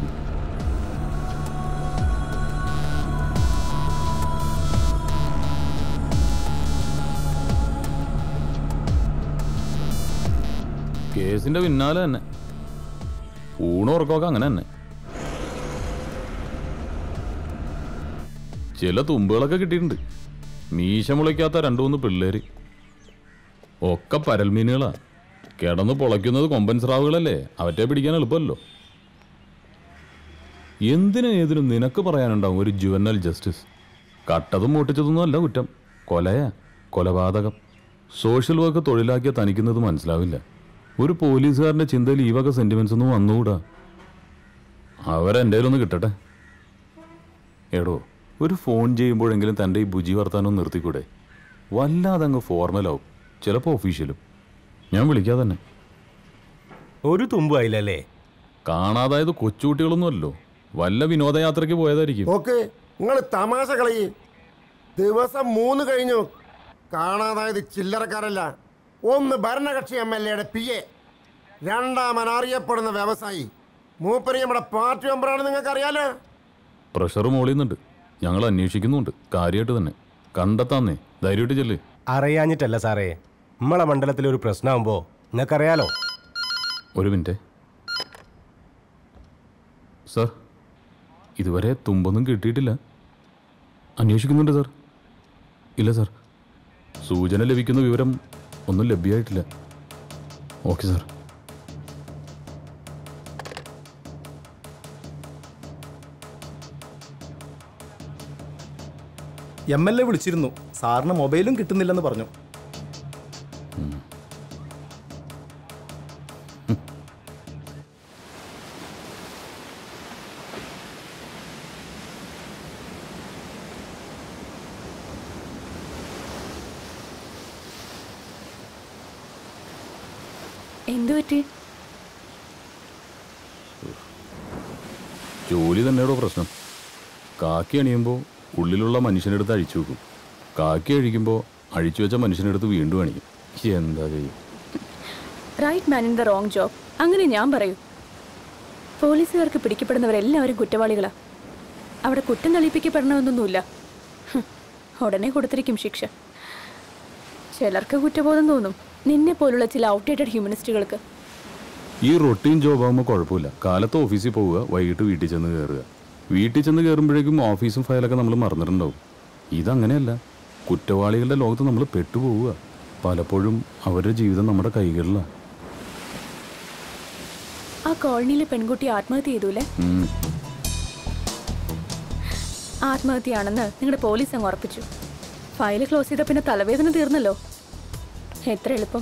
കേസിന്റെ പിന്നാലെ തന്നെ ഊണും ഉറക്കമൊക്കെ അങ്ങനെ തന്നെ ചില തുമ്പുകളൊക്കെ കിട്ടിയിട്ടുണ്ട് മീശ മുളയ്ക്കാത്ത രണ്ടു മൂന്ന് പിള്ളേര് ഒക്കെ പരൽമീനുകളാ കിടന്ന് പൊളയ്ക്കുന്നത് കൊമ്പൻ സ്രാവുകളല്ലേ അവറ്റെ പിടിക്കാൻ എളുപ്പമല്ലോ എന്തിനും ഏതിനും നിനക്ക് പറയാനുണ്ടാവും ഒരു ജുവനൽ ജസ്റ്റിസ് കട്ടതും മൂട്ടിച്ചതൊന്നും അല്ല കുറ്റം കൊലയാ കൊലപാതകം സോഷ്യൽ വർക്ക് തൊഴിലാക്കിയ തനിക്കുന്നത് മനസ്സിലാവില്ല ഒരു പോലീസുകാരൻ്റെ ചിന്തയിൽ ഈ വക സെന്റിമെന്റ്സ് ഒന്നും വന്നുകൂടാ അവരെൻ്റെ ഒന്ന് കിട്ടട്ടെ എടോ ഒരു ഫോൺ ചെയ്യുമ്പോഴെങ്കിലും തൻ്റെ ഈ ബുജി വർത്താനം നിർത്തിക്കൂടെ വല്ലാതെ അങ്ങ് ഫോർമലാവും ചിലപ്പോൾ ഒഫീഷ്യലും ഞാൻ വിളിക്കാതെ തന്നെ ഒരു തുമ്പായില്ലല്ലേ കാണാതായത് കൊച്ചുകുട്ടികളൊന്നുമല്ലോ വല്ല വിനോദയാത്രയ്ക്ക് പോയതായിരിക്കും ഓക്കെ നിങ്ങൾ തമാശ കളി ദിവസം മൂന്ന് കഴിഞ്ഞു കാണാതായത് ചില്ലറക്കാരല്ല ഒന്ന് ഭരണകക്ഷി എം എൽ എയുടെ പി എ രണ്ടാമൻ അറിയപ്പെടുന്ന വ്യവസായി മൂപ്പര് നമ്മുടെ പാർട്ടി മെമ്പറാണ് നിങ്ങൾക്ക് അറിയാലോ പ്രഷർ മോളിയുന്നുണ്ട് ഞങ്ങൾ അന്വേഷിക്കുന്നുണ്ട് കാര്യമായിട്ട് തന്നെ കണ്ടെത്താന്നേ ധൈര്യമായിട്ട് ചെല്ല് അറിയാഞ്ഞിട്ടല്ല സാറേ നമ്മളെ മണ്ഡലത്തിൽ ഒരു പ്രശ്നമാകുമ്പോ നിങ്ങൾക്കറിയാലോ ഒരു മിനിറ്റ് സാർ ഇതുവരെ തുമ്പൊന്നും കിട്ടിയിട്ടില്ല അന്വേഷിക്കുന്നുണ്ട് സാർ ഇല്ല സാർ സൂചന ലഭിക്കുന്ന വിവരം ഒന്നും ലഭ്യമായിട്ടില്ല okay sir M L A വിളിച്ചിരുന്നു സാറിന് മൊബൈലും കിട്ടുന്നില്ലെന്ന് പറഞ്ഞു എന്തു പറ്റി ജോലി തന്നെയാണോ പ്രശ്നം കാക്കി അണിയുമ്പോൾ ഉള്ളിലുള്ള മനുഷ്യനെടുത്ത് അഴിച്ചു വെക്കും കാക്കി അഴിക്കുമ്പോൾ അഴിച്ചു വെച്ച മനുഷ്യനെടുത്ത് വീണ്ടും അണിയും എന്താ ചെയ്യും right man in the wrong job അങ്ങനെ ഞാൻ പറയൂ പോലീസുകാർക്ക് പിടിക്കപ്പെടുന്നവരെല്ലാവരും കുറ്റവാളികളാ അവിടെ കുറ്റം തെളിയിപ്പിക്കപ്പെടണമെന്നൊന്നുമില്ല ഹും, ഉടനെ കൊടുത്തിരിക്കും ശിക്ഷ ചിലർക്ക് കുറ്റബോധം തോന്നും നിന്നെ പോലുള്ള ചില ഔട്ട്ഡേറ്റഡ് ഹ്യൂമനിസ്റ്റുകൾക്ക് ഈ റൊട്ടീൻ ജോബ് ആകുമ്പോൾ കുഴപ്പമില്ല കാലത്ത് ഓഫീസിൽ പോവുക വൈകിട്ട് വീട്ടിൽ ചെന്ന് കയറുക വീട്ടിൽ ചെന്ന് കയറുമ്പോഴേക്കും ഓഫീസും ഫയലൊക്കെ നമ്മൾ മറന്നിട്ടുണ്ടാവും ഇതങ്ങനെയല്ല കുറ്റവാളികളുടെ ലോകത്ത് നമ്മൾ പെട്ടുപോവുക പലപ്പോഴും അവരുടെ ജീവിതം നമ്മുടെ കൈകളിലാണ് കോളനിയിലെ പെൺകുട്ടി ആത്മഹത്യ ചെയ്തൂലേ ഉം. ആത്മഹത്യയാണെന്ന് നിങ്ങളുടെ പോലീസ് അങ്ങ് ഉറപ്പിച്ചു ഫയൽ ക്ലോസ് ചെയ്ത പിന്നെ തലവേദന തീർന്നല്ലോ എത്ര എളുപ്പം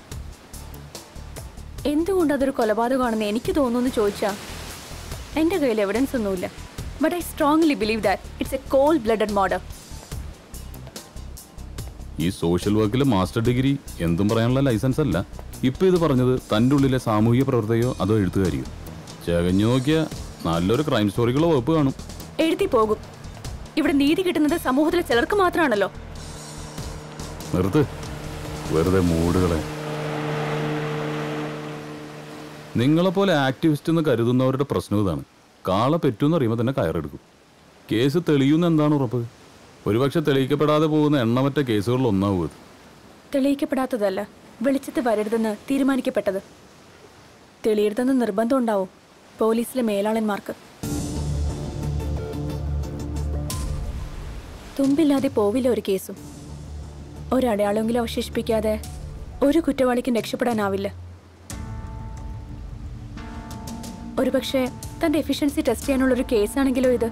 എന്തുകൊണ്ട് അതൊരു കൊലപാതകമാണെന്ന് എനിക്ക് തോന്നുന്നു ചോദിച്ചാ എൻ്റെ കയ്യിൽ എവിഡൻസ് ഒന്നുമില്ല but I strongly believe that it's a cold blooded murder ഈ സോഷ്യൽ വർക്കിലെ മാസ്റ്റർ ഡിഗ്രി എന്തും പറയാനുള്ള ലൈസൻസ് അല്ല ഇപ്പൊ ഇത് പറഞ്ഞത് തൻ്റെ ഉള്ളിലെ സാമൂഹിക പ്രവർത്തകയോ അതോ എഴുത്തുകാരിയോ ചകഞ്ഞു നോക്കിയ നല്ലൊരു ക്രൈം സ്റ്റോറിക്കുള്ള വകുപ്പ് കാണും എഴുതി പോകും ഇവിടെ നീതി കിട്ടുന്നത് സമൂഹത്തിലെ ചിലർക്ക് മാത്രമാണല്ലോ നിർത്ത് വെറുതെ മൂടുകളെ നിങ്ങളെപ്പോലെ ആക്ടിവിസ്റ്റ് എന്ന് കരുതുന്നവരുടെ പ്രശ്നം ഇതാണ് കാള പെറ്റൂന്ന് അറിയുമ്പോൾ തന്നെ കയറെടുക്കും കേസ് തെളിയുന്ന എന്താണ് ഉറപ്പ് ഒരുപക്ഷെ തെളിയിക്കപ്പെടാതെ പോകുന്ന എണ്ണമറ്റ കേസുകളിൽ ഒന്നാവും ഇത് തെളിയിക്കപ്പെടാത്തതല്ല വെളിച്ചത്ത് വരരുതെന്ന് തീരുമാനിക്കപ്പെട്ടത് തെളിയരുതെന്ന് നിർബന്ധം ഉണ്ടാവും പോലീസിലെ മേലാളന്മാർക്ക് തുമ്പില്ലാതെ പോവില്ല ഒരു കേസും ഒരടയാളമെങ്കിലും അവശേഷിപ്പിക്കാതെ ഒരു കുറ്റവാളിക്കും രക്ഷപ്പെടാനാവില്ല ഒരുപക്ഷെ തന്റെ എഫിഷ്യൻസി ടെസ്റ്റ് ചെയ്യാനുള്ള ഒരു കേസാണെങ്കിലോ ഇത്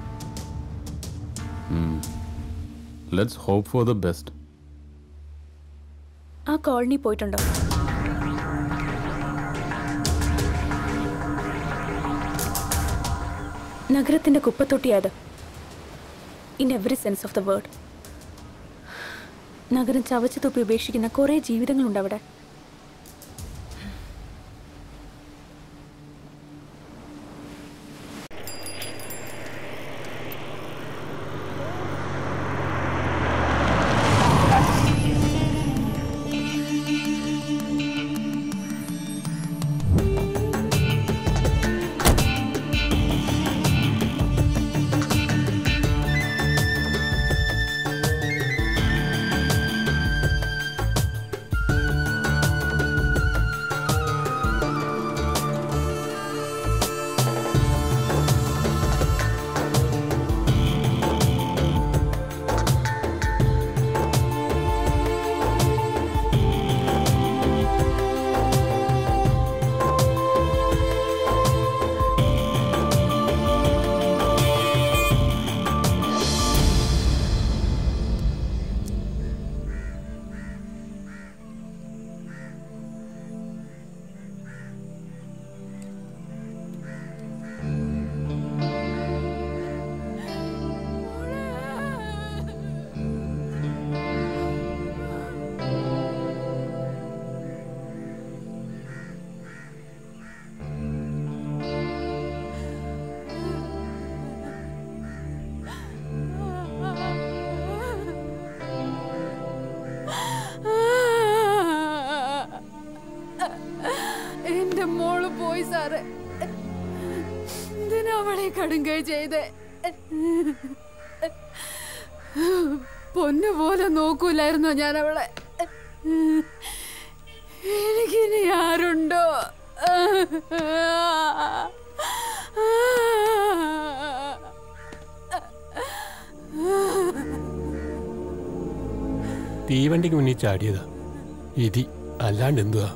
let's hope for the best ആ കോളനി പോയിട്ടുണ്ടോ നഗരത്തിന്റെ കുപ്പത്തൊട്ടിയത് in every sense of the word നഗരം ചവച്ചു തുപ്പി ഉപേക്ഷിക്കുന്ന കുറേ ജീവിതങ്ങളുണ്ട് അവിടെ എന്റെ മോള് പോയി സാറ് എന്തിനാ അവളെ കടുങ്കൈ ചെയ്തേ പൊന്നു പോലെ നോക്കൂലായിരുന്നോ ഞാൻ അവളെ എനിക്കിനി ആരുണ്ടോ തീവണ്ടിക്ക് മുന്നിൽ ചാടിയതാ ഇതി അല്ലാണ്ട് എന്തുവാ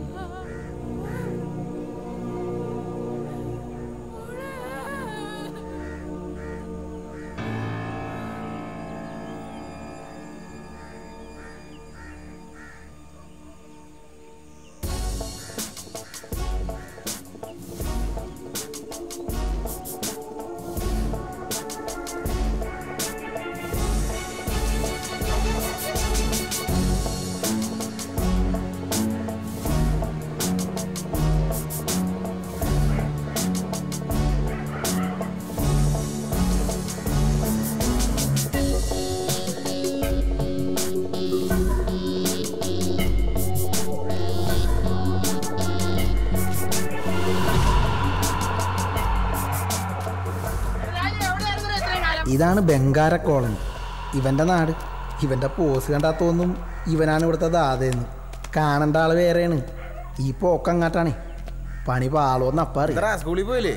ഇതാണ് ബംഗാര കോളനി ഇവന്റെ നാട് ഇവന്റെ പോസ് കണ്ടാ തോന്നും ഇവനാണ് ഇവിടുത്തെ ദാതയെന്ന് കാണേണ്ട ആള് വേറെയാണ് ഈ പോക്കങ്ങാട്ടാണേ പണി പാളോന്ന് അപ്പാറി സ്കൂളിൽ പോയില്ലേ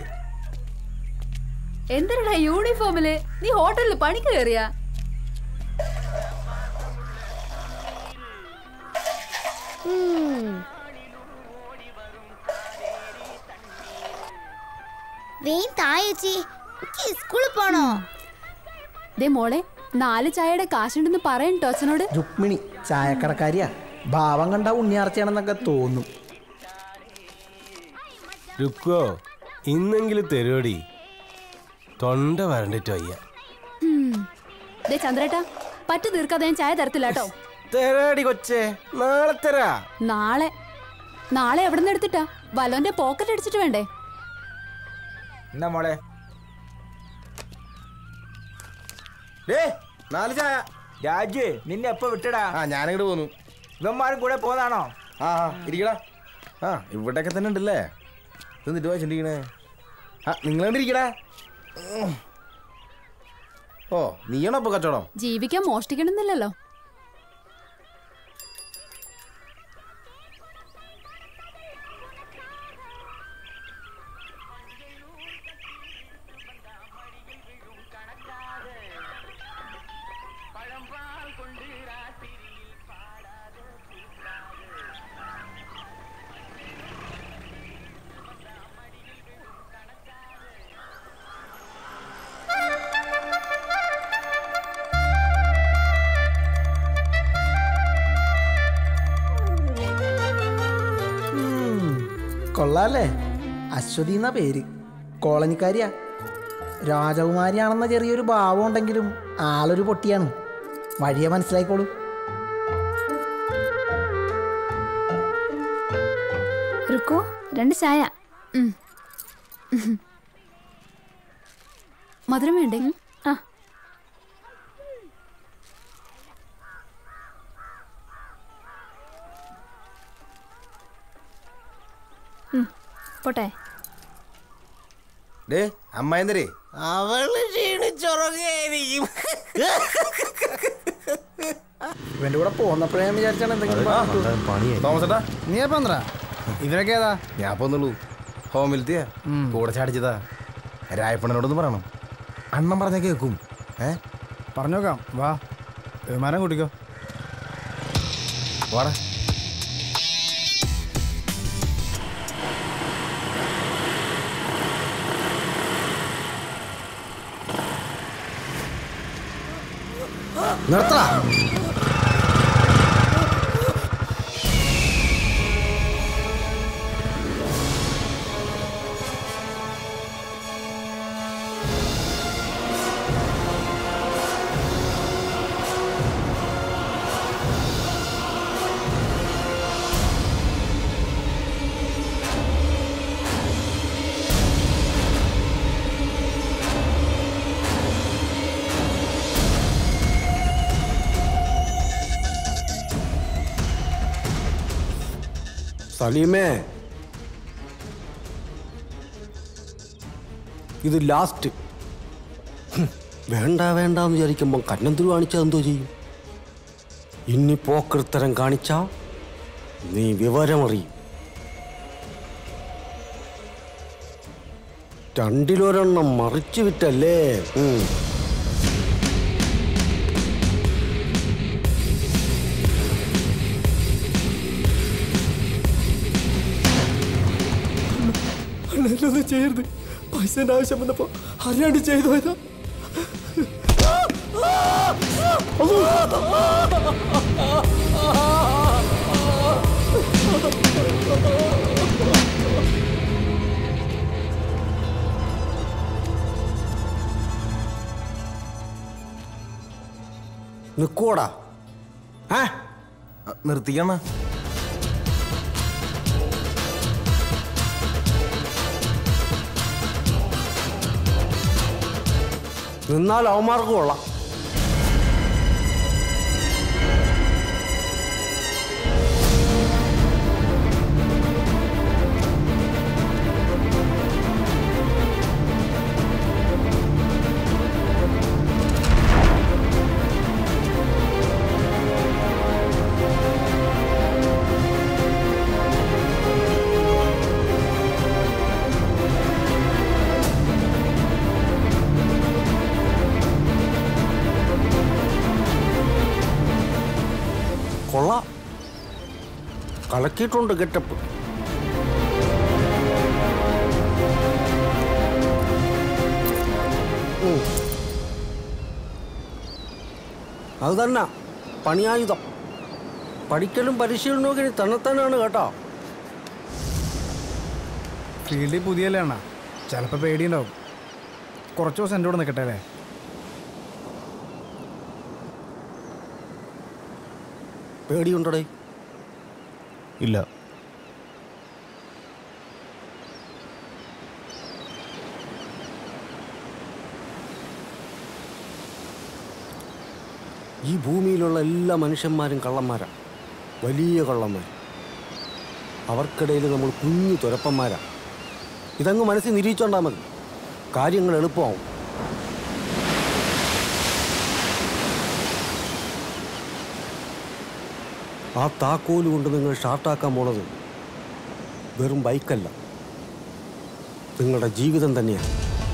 എന്തിനാ യൂണിഫോമില് നീ ഹോട്ടലിൽ പണിക്ക് കയറിയാ വേം തായേച്ചി എനിക്ക് സ്കൂളിൽ പോണോ ദേ മോളെ നാല് ചായയുടെ കാശുണ്ടെന്ന് പറയണ്ടോ അച്ഛനോട് രുക്മിണി ചായക്കടക്കാരിയാ ഭാവം കണ്ട ഉണ്ണിയാർച്ചയാണെന്നൊക്കെ തോന്നും രുക്കോ ഇന്നെങ്കിലും തരുവടി തൊണ്ട വരണ്ടിട്ട് വയ്യ ഉം. ദേ ചന്ദ്രേട്ടാ പറ്റു തീർക്കാതെ ഞാൻ ചായ തരത്തില്ല കേട്ടോ തരാടി കൊച്ചേ നാളെ തരാ നാളെ നാളെ എവിടെ നിന്ന് എടുത്തിട്ടാ വലോന്റെ പോക്കറ്റ് അടിച്ചിട്ട് വേണ്ടേ എന്നാ മോളെ ഡേ നാല് ചായ രാജു നിന്നെ എപ്പോ വിട്ടടാ ആ ഞാനിങ്ങോട്ട് പോന്നു ഇവന്മാരും കൂടെ പോന്നാണോ ആ ആ, ഇരിക്കടാ ആ ഇവിടെയൊക്കെ തന്നെ ഉണ്ടല്ലേ എന്നിട്ട് വായിച്ചിട്ടിരിക്കണേ ആ നിങ്ങൾ കണ്ടിരിക്കടാ ഉം. ഓ നീയാണോ ഇപ്പൊ കച്ചവടം ജീവിക്കാൻ മോഷ്ടിക്കണമെന്നില്ലല്ലോ കൊള്ളാല്ലേ അശ്വതി എന്ന പേര് കോളനിക്കാരിയാ രാജകുമാരിയാണെന്ന ചെറിയൊരു ഭാവം ഉണ്ടെങ്കിലും ആളൊരു പൊട്ടിയാണ് വഴിയെ മനസ്സിലായിക്കോളൂ റുക്കോ രണ്ട് ചായ ഉം. ഉം. മധുരം വേണ്ടേ ആ ഉം. പോട്ടെ ഡേ അമ്മായന്തരേ അവള് ക്ഷീണിച്ചുറങ്ങായിരിക്കും ഇവന്റെ കൂടെ പോന്നപ്പോഴേ ഞാൻ വിചാരിച്ചാണ് എന്തെങ്കിലും പറഞ്ഞിട്ട് തോമസ് ഏട്ടാ നീ എപ്പം വന്നെടാ? ഇവരൊക്കെ ഏതാ ഞാൻ പോന്നുള്ളൂ ഹോമിലത്തെയാ കൂടെ ചാടിച്ചതാ രായപ്പണ്ണനോടൊന്ന് പറയണം അണ്ണൻ പറഞ്ഞ കേൾക്കും ഏ പറഞ്ഞോക്കാം വാ വിമാനം കൂട്ടിക്കോ വാടാ നിർത്തടാ സലീമേ ഇത് ലാസ്റ്റ് ഹും, വേണ്ട വേണ്ട എന്ന് വിചാരിക്കുമ്പോൾ കന്നന്തിരി കാണിച്ചാൽ എന്തോ ചെയ്യും ഇനി പോക്കൃത്തരം കാണിച്ചാ നീ വിവരമറിയും രണ്ടിലൊരെണ്ണം മറിച്ചു വിറ്റല്ലേ ഉം. എന്നൊന്നും ചെയ്യരുത് പൈസന്റെ ആവശ്യം വന്നപ്പോ അറിയാണ്ട് ചെയ്തു പോയതാ നിക്കോടാ ആ നിർത്തിക്കണ്ണ നിന്നാൽ അവന്മാർക്ക് കൊള്ളാം കൊള്ളാം കലക്കിയിട്ടുണ്ട് ഗെറ്റപ്പ് അത് തന്നെ പണിയായുധം പഠിക്കലും പരിശീലനവും ഇനി തന്നെത്താനാണ് കേട്ടോ ഫീൽഡിൽ പുതിയല്ലേ അണ്ണാ ചിലപ്പോൾ പേടിയുണ്ടാവും കുറച്ച് ദിവസം എൻ്റെ കൂടെ നിൽക്കട്ടെ അല്ലേ പേടിയുണ്ടടേ ഇല്ല ഈ ഭൂമിയിലുള്ള എല്ലാ മനുഷ്യന്മാരും കള്ളന്മാരാണ് വലിയ കള്ളന്മാർ അവർക്കിടയിൽ നമ്മൾ കുഞ്ഞു തുരപ്പന്മാരാ ഇതങ്ങ് മനസ്സിൽ നിരീച്ചോണ്ടാ മതി കാര്യങ്ങൾ എളുപ്പമാവും ആ താക്കോല് കൊണ്ട് നിങ്ങൾ ഷാർട്ടാക്കാൻ പോണത് വെറും ബൈക്കല്ല നിങ്ങളുടെ ജീവിതം തന്നെയാണ്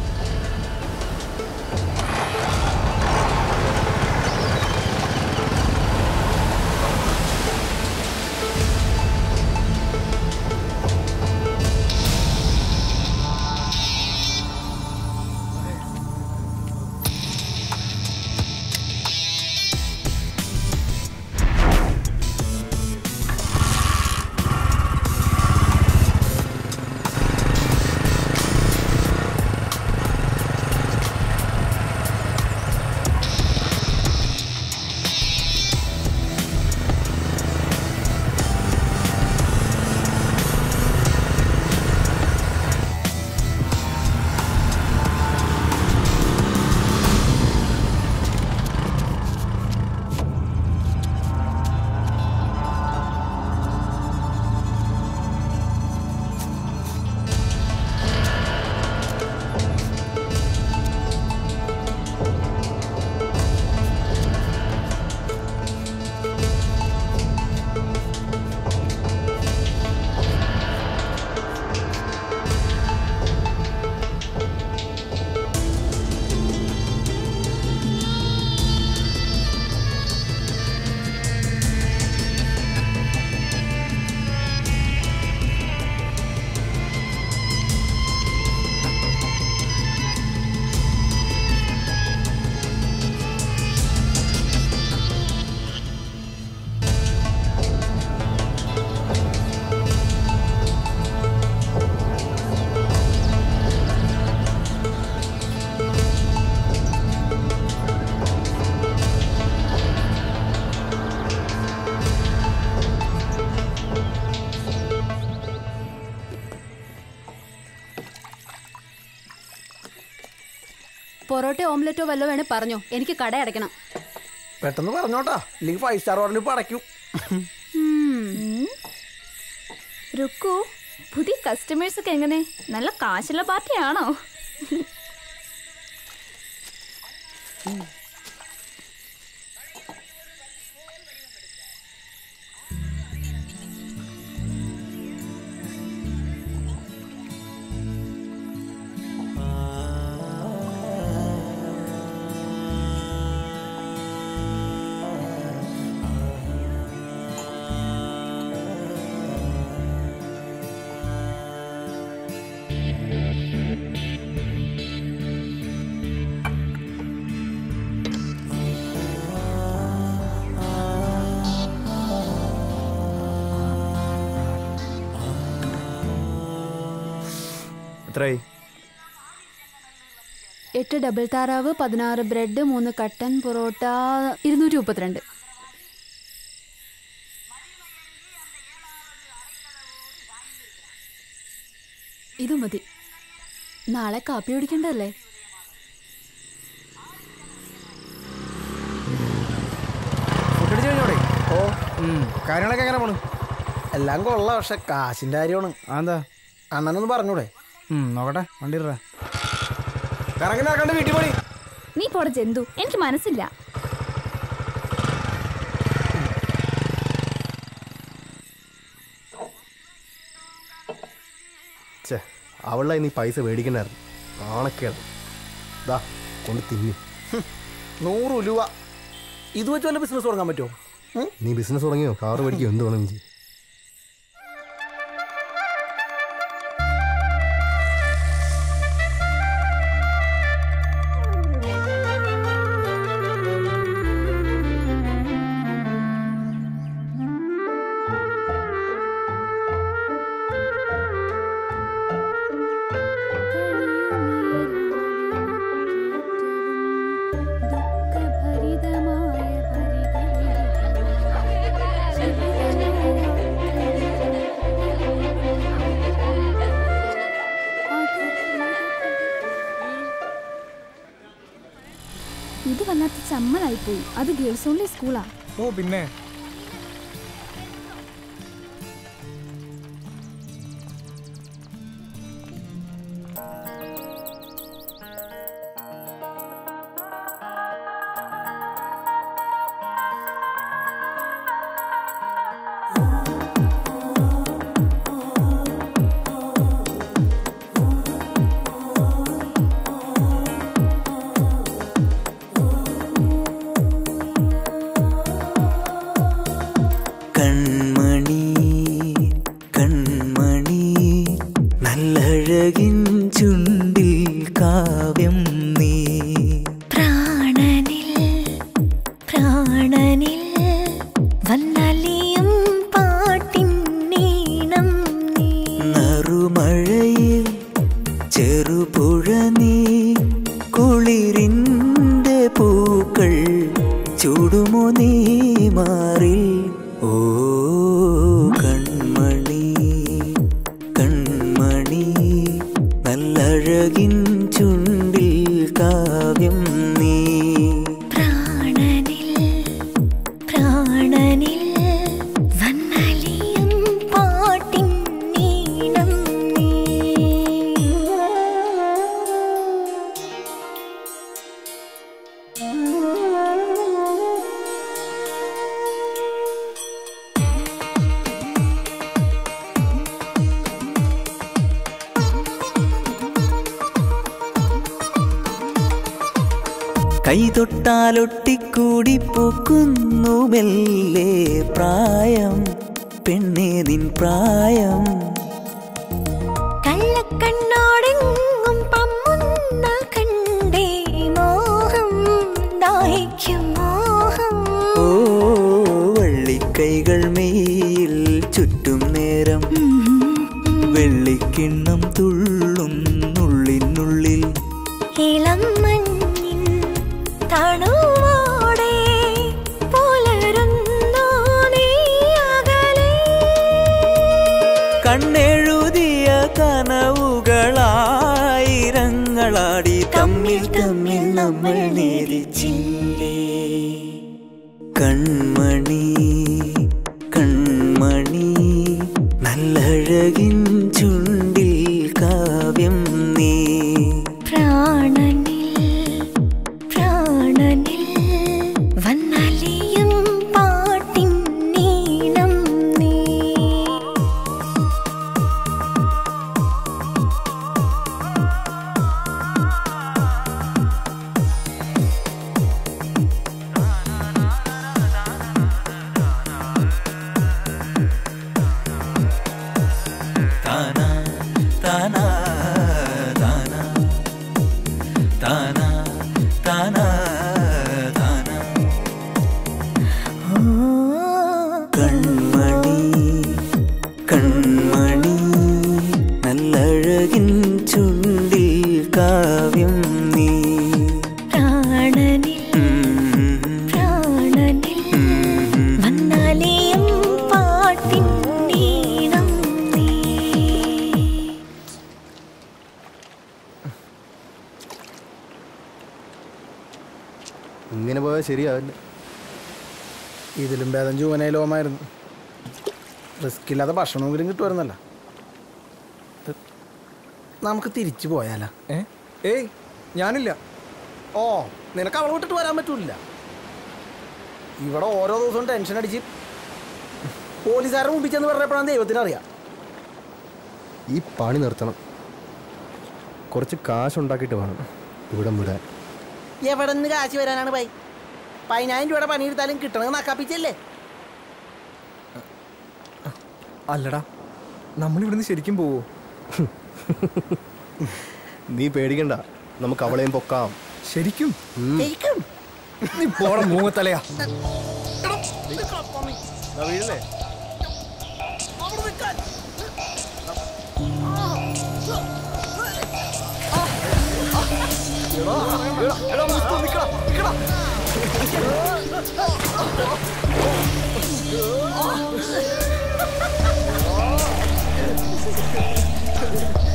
പൊറോട്ട ഓംലെറ്റോ വല്ലോ വേണേ പറഞ്ഞോ എനിക്ക് കട അടയ്ക്കണം പെട്ടെന്ന് പറഞ്ഞോട്ടാ ഇല്ലെങ്കിൽ ഫൈവ് സ്റ്റാർ ഓർഡർ ഇപ്പൊ അടയ്ക്കും രുക്കു പുതിയ കസ്റ്റമേഴ്സ് ഒക്കെ എങ്ങനെ നല്ല കാശുള്ള പാർട്ടിയാണോ എത്രയായി എട്ട് ഡബിൾ താറാവ് പതിനാറ് ബ്രെഡ് മൂന്ന് കട്ടൻ പൊറോട്ട ഇരുന്നൂറ്റി മുപ്പത്തിരണ്ട് ഇത് മതി നാളെ കാപ്പി കുടിക്കണ്ടല്ലേ ഫുഡ് അടിച്ചു കഴിഞ്ഞോടെ ഓ കാര്യങ്ങളൊക്കെ എങ്ങനെ പോണു എല്ലാം കൊള്ളാം പക്ഷെ കാശിന്റെ കാര്യമാണ് എന്താ അണ്ണനൊന്ന് പറഞ്ഞൂടെ നോക്കട്ടെ വണ്ടി ഇടറാ കറങ്ങി നടക്കണ്ട വീട്ടിൽ പോണി നീ പോടെ ജന്തു എനിക്ക് മനസ്സില്ല ചേ അവളെ നീ പൈസ മേടിക്കണ്ടായിരുന്നു ആണക്കേട് ദാ കൊണ്ട് തിന്നു നൂറ് ഉലുവ ഇത് വെച്ച് വല്ല ബിസിനസ് തുടങ്ങാൻ പറ്റുമോ നീ ബിസിനസ് തുടങ്ങിയോ കാറ് മേടിക്കോ എന്ത് വേണം ചെയ്യും ഇത് വല്ലാത്ത ചമ്മലായി പോയി അത് ഗേൾസ് ഓൺലി സ്കൂളാ ഓ പിന്നെ കൺമണി കൺമണി നല്ലഴകിൻ ചുണ്ടിൽ കാവ്യം നീ പ്രാണനിൽ പ്രാണനിൽ വന്നലിയും പാട്ടിൻ നീണം നീ നറുമഴയിൽ ചെറുപുഴ നീ കുളിരിൻ്റെ പൂക്കൾ ചൂടുമോ നീ മാറിൽ ഓ കൺമണി കൺമണി നല്ലഴകിൻ ചുണ്ടിൽ കാവ്യം നീ പ്രാണനിൽ പ്രാണനിൽ വന്നലിയും പാട്ടിൻ നീണം നീ കൈതൊട്ടാലൊട്ടിക്കൂടി പൂക്കുന്നു മെല്ലെ പ്രായം പെണ്ണേ നിൻ പ്രായം കള്ളക്കണ്ണോടെങ്ങും പമ്മുന്ന കണ്ടേ മോഹം ദാഹിക്കും മോഹം ഓ വള്ളിക്കൈകൾ മെയ്യിൽ ചുറ്റും നേരം വെള്ളിക്കിണ്ണം തുള്ളും നുള്ളിനുള്ളിൽ ഇളം മഞ്ഞിൻ തണുവോടെ പുലരുന്നു നീ അകലെ കണ്ണെഴുതിയ കനവുകളായിരങ്ങളാടി തമ്മിൽ തമ്മിൽ നമ്മൾ നേരിച്ചില്ലേ കൺമണി കൺമണി നല്ലഴകിൻ ചുണ്ടിൽ കാവ്യം നീ പ്രാണനിൽ പ്രാണനിൽ വന്നലിയും പാട്ടിൻ നീണം നീ താന താന താന താന താന താന കൺമണി കൺമണി നല്ലഴകിൻ ചുണ്ടിൽ കാവ്യം നീ പ്രാണനിൽ പ്രാണനിൽ വന്നലിയും പാട്ടിൻ നീണം നീ ഇങ്ങനെ പോയാൽ ശരിയാവില്ല ഇതിലും ഭേദം ജൂവനയിലോമായിരുന്നു റിസ്ക് ഇല്ലാതെ ഭക്ഷണമെങ്കിലും കിട്ടുമായിരുന്നല്ല നമുക്ക് തിരിച്ചു പോയാലോ ഏ ഏയ് ഞാനില്ല ഓ നിനക്ക് അവളെ വിട്ടിട്ട് വരാൻ പറ്റൂല ഇവിടെ ഓരോ ദിവസവും ടെൻഷൻ അടിച്ച് പോലീസുകാരുടെ മുമ്പിൽ ചെന്ന് പറഞ്ഞപ്പോഴാണ് ദൈവത്തിന് അറിയാം ഈ പണി നിർത്തണം കുറച്ച് കാശുണ്ടാക്കിയിട്ട് വേണം ഇവിടെ വിടാൻ എവിടെ നിന്ന് കാശ് വരാനാണ് പൈ പതിനായിരം രൂപയുടെ പണിയെടുത്താലും കിട്ടണത് നക്കാപ്പിച്ചല്ലേ അല്ലടാ നമ്മൾ ഇവിടുന്ന് ശരിക്കും പോവോ നീ പേടിക്കണ്ട നമുക്ക് അവളെയും പൊക്കാം ശരിക്കും ജയിക്കും നീ പോട മൂങ്ങത്തലയാ വീഴല്ലേ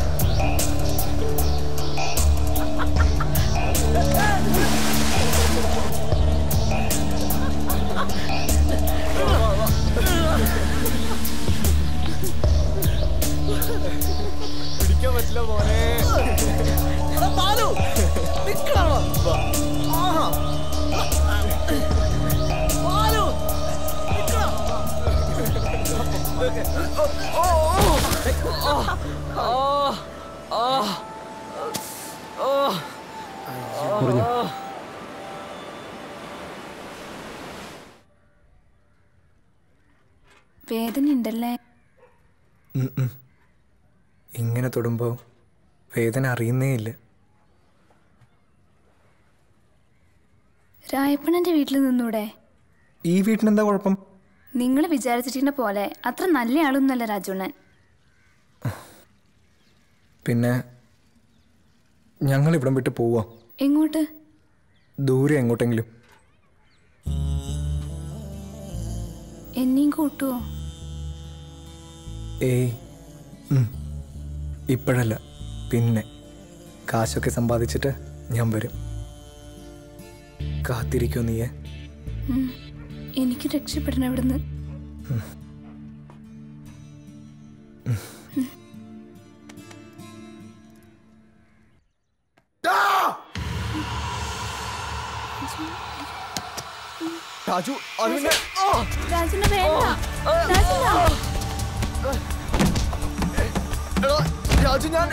ആ മുറിഞ്ഞോ? വേദന ഉണ്ടല്ലേ ഉം ഉം. ഇങ്ങനെ തൊടുമ്പോൾ വേദന അറിയുന്നേ ഇല്ല രായപ്പണന്റെ വീട്ടിൽ നിന്നൂടെ ഈ വീട്ടിനെന്താ കുഴപ്പം നിങ്ങൾ വിചാരിച്ചിട്ടിന്റെ പോലെ അത്ര നല്ല ആളൊന്നുമല്ല രാജുണ്ണൻ പിന്നെ ഞങ്ങൾ ഇവിടം വിട്ട് പോവാം എങ്ങോട്ട് ദൂരെ എങ്ങോട്ടെങ്കിലും എന്നെയും കൂട്ടുവോ ഏയ് ഉം. ഇപ്പോഴല്ല പിന്നെ കാശൊക്കെ സമ്പാദിച്ചിട്ട് ഞാൻ വരും കാത്തിരിക്കോ നീയെ ഉം. എനിക്ക് രക്ഷപ്പെടണം ഇവിടുന്ന് രാജു രാജുണ്ണ വേണ്ട രാജുണ്ണ രാജു ഞാൻ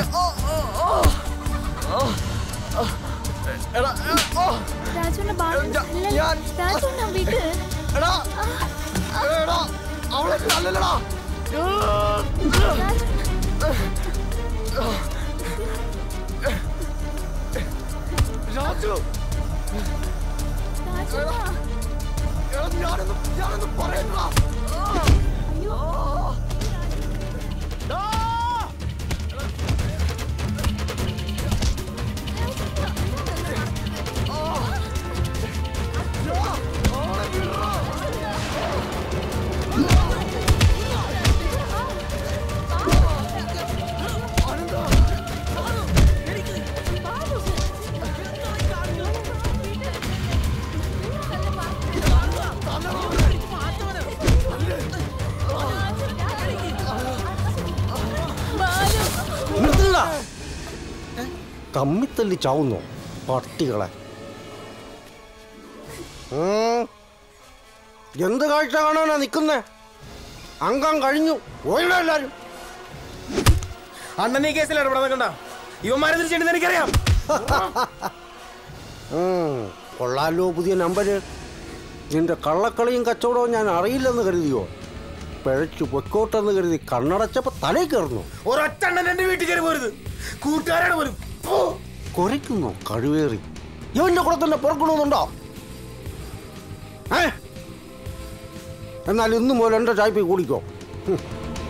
രാജുണ്ണ രാജുണ്ണ വീട്ട് രാജു ഞാനൊന്നും ഞാനൊന്നും പറയണ്ട നിർത്തില്ല തമ്മിത്തല്ലി ചാവുന്നു പട്ടികളെ ഉം. എന്ത് കാഴ്ച കാണാനാ നിക്കുന്നേ അംഗം കഴിഞ്ഞു ഓയിട എല്ലാരും അണ്ണൻ ഈ കേസിൽ ഇടപെടാൻ നിൽക്കണ്ട ഇവന്മാരെ തിരിച്ചെടുത്ത് എനിക്കറിയാം ഉം. കൊള്ളാലോ പുതിയ നമ്പര് നിന്റെ കള്ളക്കളിയും കച്ചവടവും ഞാൻ അറിയില്ലെന്ന് കരുതിയോ പിഴച്ചു പൊക്കോട്ടെന്ന് കരുതി കണ്ണടച്ചപ്പോ തലയിൽ കയറുന്നു ഒരൊറ്റ അണ്ണൻ എന്റെ വീട്ടിൽ കയറി പോരുത് കൂട്ടുകാരാണ് പോലും പോ. കുരയ്ക്കുന്നു കഴിവേറി ഇവന്റെ കൂടെ തന്നെ പുറക്കണമെന്നുണ്ടോ ഏ എന്നാൽ ഇന്നു മുതൽ എന്റെ ചായ്പി കൂടിക്കോ ഹും.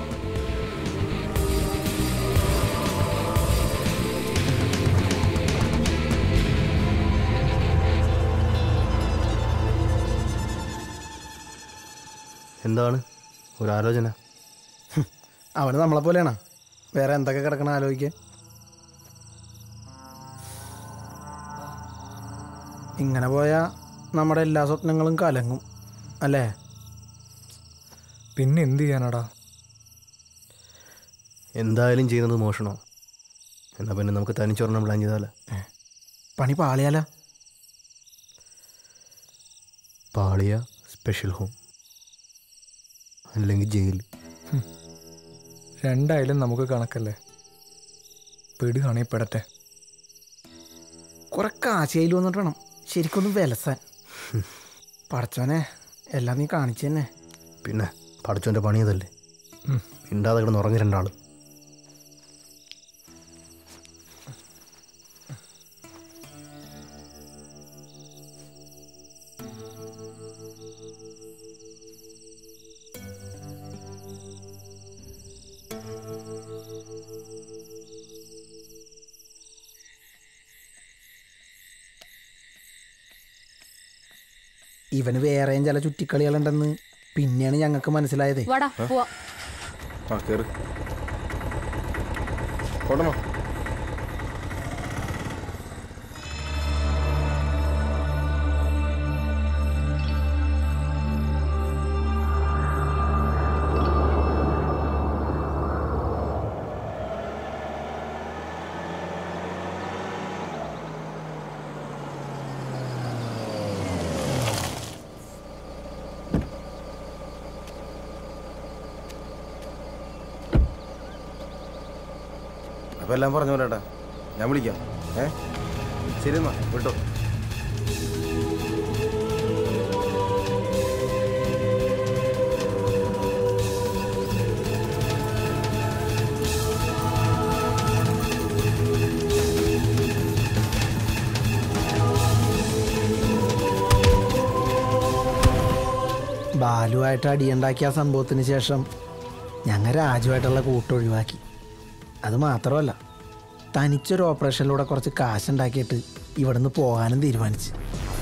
എന്താണ് ഒരു ആലോചന അവന് നമ്മളെ പോലെയാണോ വേറെ എന്തൊക്കെ കിടക്കണം ആലോചിക്കാൻ ഇങ്ങനെ പോയാൽ നമ്മുടെ എല്ലാ സ്വപ്നങ്ങളും കലങ്ങും അല്ലേ പിന്നെ എന്ത് ചെയ്യാനാടാ എന്തായാലും ചെയ്യുന്നത് മോഷണോ എന്നാ പിന്നെ നമുക്ക് തനിച്ചൊരെണ്ണം പ്ലാൻ ചെയ്താലേ പണി പാളിയാലോ പാളിയ സ്പെഷ്യൽ ഹോം അല്ലെങ്കിൽ ജയിൽ രണ്ടായാലും നമുക്ക് കണക്കല്ലേ പെടുകയാണെ പെടട്ടെ കുറെ കാശയിൽ വന്നിട്ട് വേണം ശരിക്കൊന്ന് വിലസാൻ പടച്ചോനെ എല്ലാം നീ കാണിച്ചു തന്നെ പിന്നെ പഠിച്ചോൻ്റെ പണിയതല്ലേ ഉം. മിണ്ടാതെ കിടന്ന് ഉറങ്ങി രണ്ടാളും ഇവന് വേറെയും ചില ചുറ്റിക്കളികളുണ്ടെന്ന് പിന്നെയാണ് ഞങ്ങൾക്ക് മനസ്സിലായത് വാടാ പോവാ ആ കേറ് ഓടണോ അപ്പൊ എല്ലാം പറഞ്ഞു പോലേട്ടാ ഞാൻ വിളിക്കാം ഏ ശരി എന്നാ വിട്ടോ ബാലുവായിട്ട് അടിയുണ്ടാക്കിയ ആ സംഭവത്തിന് ശേഷം ഞങ്ങൾ രാജുവായിട്ടുള്ള കൂട്ടൊഴിവാക്കി അത് മാത്രമല്ല തനിച്ചൊരു ഓപ്പറേഷനിലൂടെ കുറച്ച് കാശുണ്ടാക്കിയിട്ട് ഇവിടുന്ന് പോകാനും തീരുമാനിച്ചു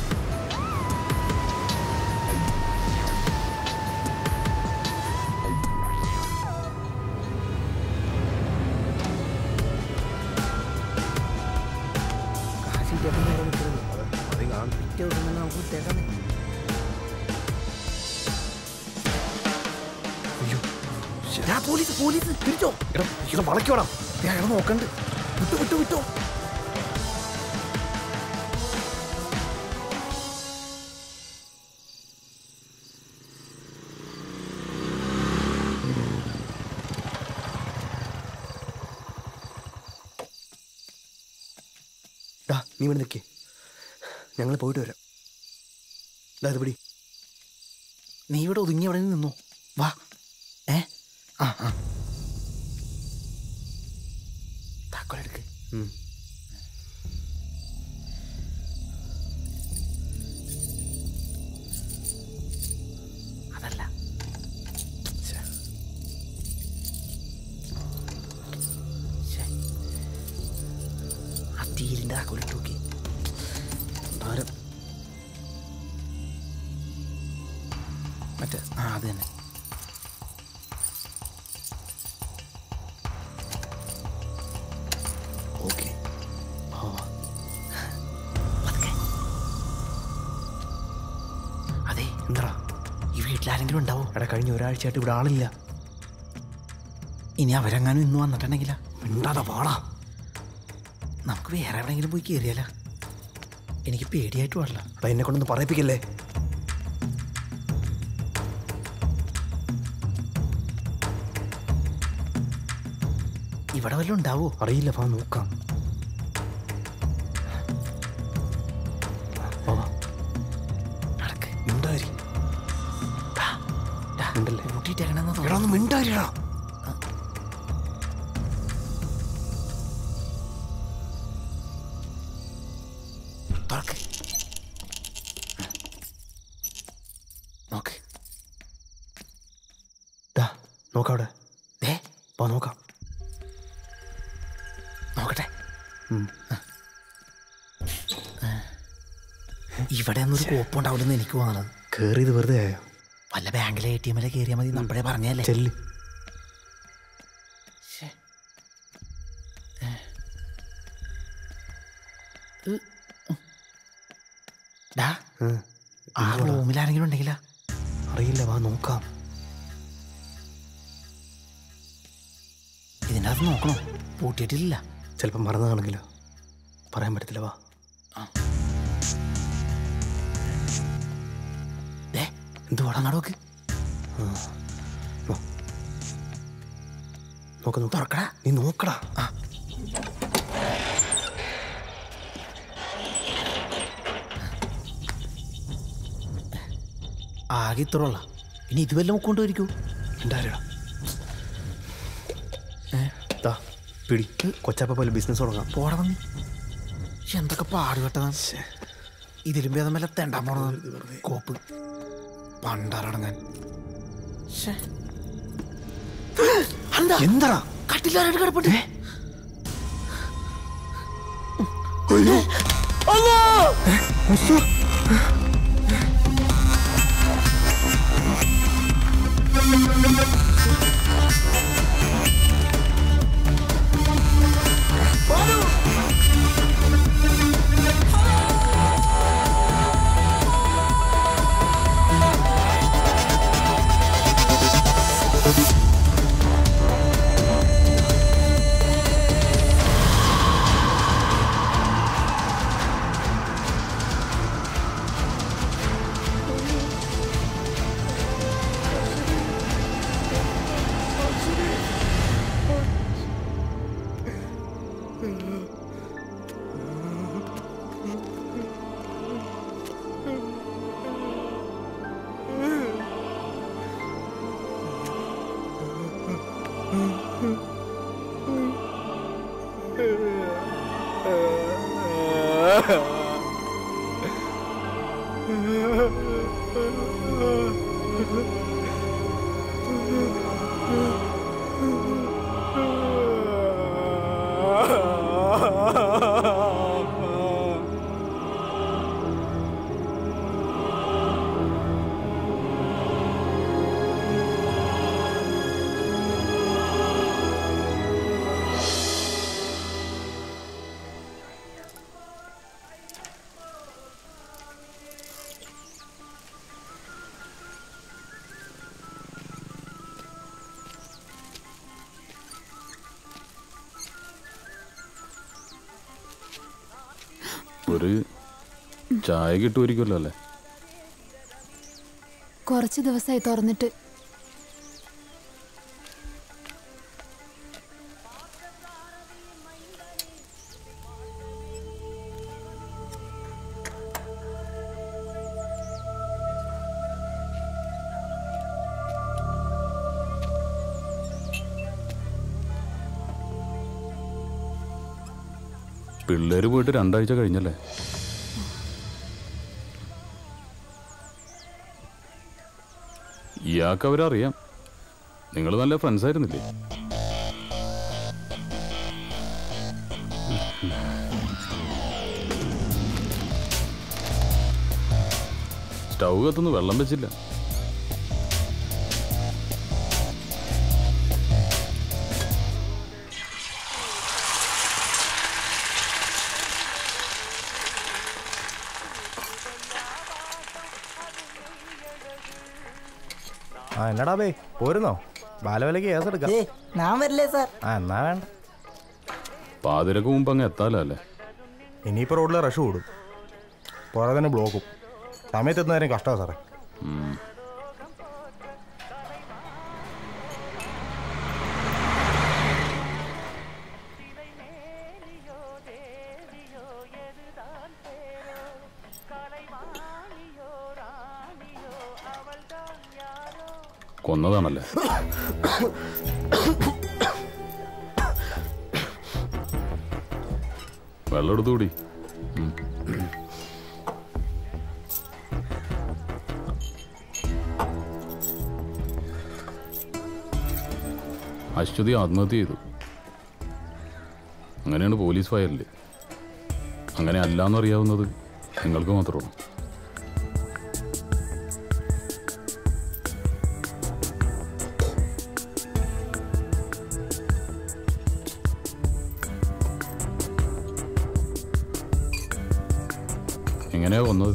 പോലീസ് പോലീസ് തിരിച്ചോ ഇവിടെ വളയ്ക്കോടാം അയാൾ നോക്കണ്ട് വിട്ടു വിട്ടു വിട്ടോ ഡാ നീ ഇവിടെ നിൽക്കേ ഞങ്ങൾ പോയിട്ട് വരാം ഡാ ഇത് പിടി നീ ഇവിടെ ഒതുങ്ങി അവിടെ നിന്നോ വാ ഏ ആ ആ താക്കോലെടുക്ക് അതല്ല ശ്ശെ. ശ്ശെ. ആ തീരിൻ്റെ താക്കോലിട്ട് നോക്കി ഭാരം മറ്റേ ആ അത് തന്നെ ഓക്കെ അതെ എന്താ ഈ വീട്ടിലാരെങ്കിലും ഉണ്ടാവോ എടാ കഴിഞ്ഞ ഒരാഴ്ചയായിട്ട് ഇവിടെ ആളില്ല ഇനി അവരെങ്ങാനും ഇന്ന് വന്നിട്ടുണ്ടെങ്കിലാ മിണ്ടാതെ പോടാ നമുക്ക് വേറെ എവിടെയെങ്കിലും പോയി കയറിയാലോ എനിക്ക് പേടിയായിട്ട് പാടില്ല എടാ എന്നെ കൊണ്ടൊന്ന് പറയിപ്പിക്കല്ലേ ഇവിടെ വല്ലതും ഉണ്ടാവോ അറിയില്ല വാ നോക്കാം വാ, വാ. നടക്ക് മിണ്ടാതിരി. മിണ്ടല്ലേ? കൂട്ടിയിട്ടേക്കണെന്ന് എടാ ഒന്ന് മിണ്ടാതിരിടാ. തുറക്ക് നോക്ക് ഡാ നോക്കാം അവിടെ ദേ വാ നോക്കാം നോക്കട്ടെ ഉം. ഇവിടെ ഒന്നൊരു കോപ്പുണ്ടാവില്ലെന്ന് എനിക്ക് തോന്നണത് കേറിയത് വെറുതെ ആയോ വല്ല ബാങ്കിലെ എ ടി എമ്മിലെ കയറിയാൽ മതി നമ്മളെ പറഞ്ഞല്ലേ ചെല്ല് ഡാ ആ റൂമിൽ ആരെങ്കിലും ഉണ്ടെങ്കിലാ അറിയില്ല വാ നോക്കാം ഇതിൻ്റെ അകത്ത് നോക്കണോ പൂട്ടിയിട്ടില്ല ചിലപ്പം മറന്നതാണെങ്കിലോ പറയാൻ പറ്റത്തില്ല വാ ദേ എന്തുവാടാ നടോക്ക് നോക്ക നോക്ക തുറക്കടാ നീ നോക്കടാ ആ ആകെ ഇത്രയുള്ള ഇനി ഇത് വല്ലതും കൊണ്ടുവരിക്കൂ ഉണ്ടായിരടാ ദാ പിടി കൊച്ചാപ്പ പോലെ ബിസിനസ് തുടങ്ങാം പോടാ വന്നി ശ്ശെ, എന്തൊക്കെ പാടുപെട്ടതാണ് ഇതിലും ഭേദം വല്ല തെണ്ടാൻ പോണത് കോപ്പ് പണ്ടാറടങ്ങാൻ എന്താ കട്ടിലാരായിട്ട് കിടപ്പുണ്ട് ഒരു ചായ കിട്ടുമായിരിക്കുമല്ലോ അല്ലേ കുറച്ച് ദിവസമായി തുറന്നിട്ട് പിള്ളേര് പോയിട്ട് രണ്ടാഴ്ച കഴിഞ്ഞല്ലേ ഇയാൾക്ക് അവരറിയാം നിങ്ങൾ നല്ല ഫ്രണ്ട്സ് ആയിരുന്നില്ലേ സ്റ്റൗ കത്തുന്നു വെള്ളം വെച്ചില്ല ആ എന്നടാ ബേ പോരുന്നോ ബാലവിലക്ക് കേസ് എടുക്കാം ഞാൻ വരില്ലേ സാർ ആ എന്നാ വേണ്ട പാതിരക്ക് മുമ്പ് അങ്ങ് എത്താലോ അല്ലേ ഇനിയിപ്പോൾ റോഡിൽ റഷ് കൂടും പുറകെ തന്നെ ബ്ലോക്കും സമയത്ത് എത്തുന്നവരും കഷ്ടമാണ് സാറേ ഉം. കൊന്നതാണല്ലേ വെള്ളം എടുത്തുകൂടി ഉം. അശ്വതി ആത്മഹത്യ ചെയ്തു അങ്ങനെയാണ് പോലീസ് ഫയലിൽ അങ്ങനെ അല്ലാന്നറിയാവുന്നത് നിങ്ങൾക്ക് മാത്രമാണ് എങ്ങനെയാ വന്നത്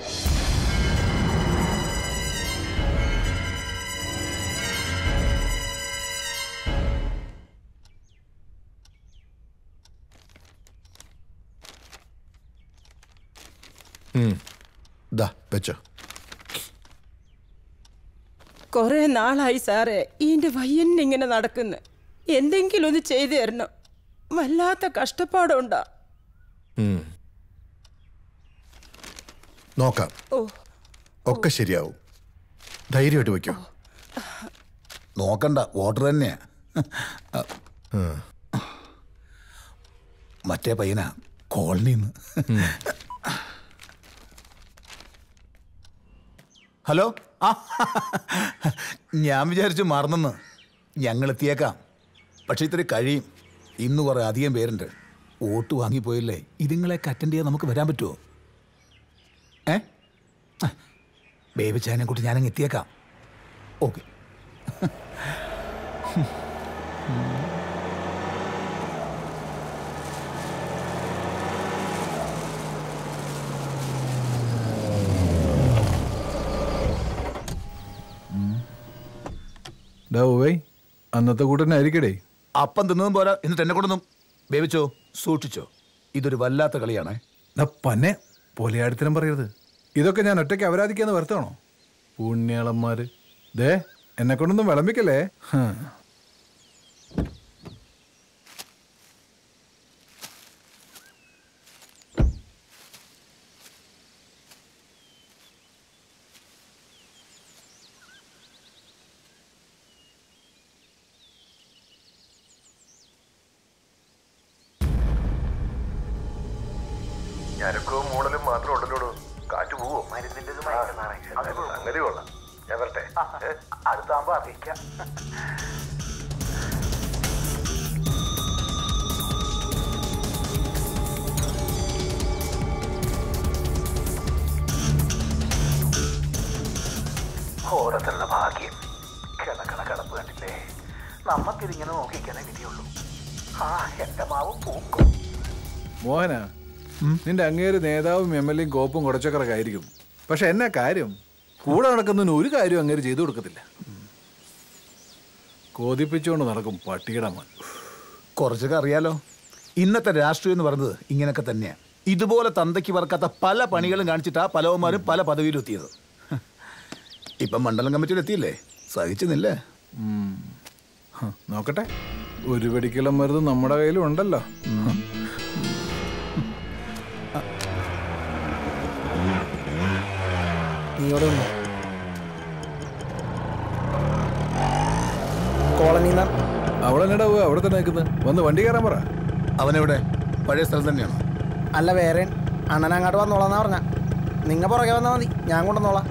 ദാ വെച്ചോ കുറെ നാളായി സാറേ ഈൻ്റെ വയ്യന്നെ ഇങ്ങനെ നടക്കുന്നു എന്തെങ്കിലും ഒന്ന് ചെയ്തു തരണം വല്ലാത്ത കഷ്ടപ്പാടുണ്ടാ ഉം. നോക്കാം ഓ ഒക്കെ ശരിയാവും ധൈര്യമായിട്ട് വെക്കോ നോക്കണ്ട വോട്ടർ തന്നെയാ മറ്റേ പയ്യനാ കോളനിന്ന് ഹലോ ആ ഞാൻ വിചാരിച്ചു മറന്നെന്ന് ഞങ്ങൾ എത്തിയേക്കാം പക്ഷെ ഇത്തിരി കഴിയും ഇന്ന് കുറെ അധികം പേരുണ്ട് വോട്ട് വാങ്ങിപ്പോയില്ലേ ഇതുങ്ങളെയൊക്കെ അറ്റൻഡ് ചെയ്യാൻ നമുക്ക് വരാൻ പറ്റുമോ ഏ ബേബി ചായനെ കൂട്ടി ഞാനങ്ങ് എത്തിയേക്കാം ഓക്കെ ഡാ ഓവേ അന്നത്തെ കൂട്ടനായിരിക്കടേ അപ്പം തിന്നതും പോരാ എന്നിട്ട് എന്നെ കൊണ്ടൊന്നും ബേബിച്ചോ സൂക്ഷിച്ചോ ഇതൊരു വല്ലാത്ത കളിയാണേ പന്നെ പൊലയാടിത്തരം പറയരുത് ഇതൊക്കെ ഞാൻ ഒറ്റയ്ക്ക് അവരാധിക്കാന്ന് വരുത്താണോ പുണ്യാളന്മാര് ദേ എന്നെ കൊണ്ടൊന്നും വിളമ്പിക്കല്ലേ ഹ. ഞരക്കവും മൂടലും മാത്രം ഉണ്ടല്ലോടോ കാറ്റ് പോവോ മരുന്നിന്റെ വധിക്കാം ഓരോരുത്തരുടെ ഭാഗ്യം കിടക്കണ കിടപ്പ് കണ്ടില്ലേ നമ്മക്കിതിങ്ങനെ നോക്കിക്കാനേ വിധിയുള്ളൂ ആ എന്റെ മാവ് പൂക്കും മോഹന നിന്റെ അങ്ങേര് നേതാവും എം എൽ എയും കോപ്പും കുടച്ചക്കറൊക്കെ ആയിരിക്കും പക്ഷെ എന്നാ കാര്യം കൂടെ നടക്കുന്നതിന് ഒരു കാര്യം അങ്ങേര് ചെയ്തു കൊടുക്കത്തില്ല കോതിപ്പിച്ചുകൊണ്ട് നടക്കും പട്ടിയുടെ മോൻ കുറച്ചൊക്കെ അറിയാലോ ഇന്നത്തെ രാഷ്ട്രീയം എന്ന് പറയുന്നത് ഇങ്ങനെയൊക്കെ തന്നെയാണ് ഇതുപോലെ തന്തയ്ക്ക് പറക്കാത്ത പല പണികളും കാണിച്ചിട്ടാ പലവന്മാരും പല പദവിയിലും എത്തിയത് ഇപ്പം മണ്ഡലം കമ്മിറ്റിയിൽ എത്തിയില്ലേ സഹിച്ചെന്നില്ലേ ഉം. ഹ, നോക്കട്ടെ ഒരു വെടിക്കുള്ള മരുന്ന് നമ്മുടെ കയ്യിലും ഉണ്ടല്ലോ നീ ഇവിടെ നിന്നോ കോളനി അവിടെ എന്നടാ പോവുക അവിടെ തന്നെ നിൽക്കുന്നത് വന്ന് വണ്ടി കയറാൻ പറ അവനെവിടെ പഴയ സ്ഥലം തന്നെയാണോ അല്ല വേറെ അണ്ണൻ അങ്ങോട്ട് വന്നോളാന്നാ പറഞ്ഞ നിങ്ങ പുറകെ വന്നാൽ മതി ഞാൻ കൊണ്ടുവന്നോളാം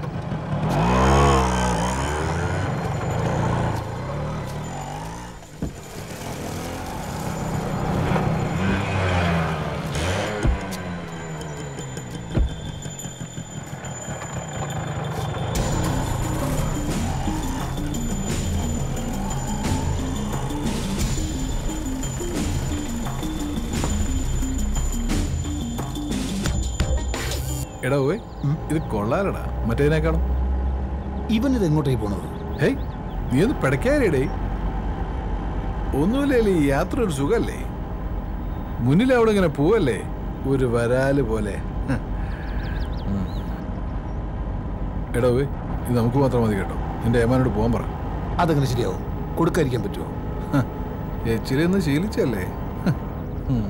എടാ പോയി ഇത് കൊള്ളാലടാ മറ്റേതിനേക്കാളും ഇവൻ ഇത് എങ്ങോട്ടേക്ക് പോണത് ഹേയ് നീ ഒന്ന് പിടയ്ക്കാനേടേ ഒന്നുമില്ലേ ഈ യാത്ര ഒരു സുഖല്ലേ മുന്നിൽ അവിടെ ഇങ്ങനെ പോവല്ലേ ഒരു വരാല് പോലെ ഹ്. ഉം. എടാ പോയി ഇത് നമുക്ക് മാത്രം മതി കേട്ടോ നിന്റെ ഏമാനോട് പോകാൻ പറ അതെങ്ങനെ ശരിയാവും കൊടുക്കാതിരിക്കാൻ പറ്റുമോ എച്ചിരി ഒന്ന് ശീലിച്ചല്ലേ ഹ്. ഉം.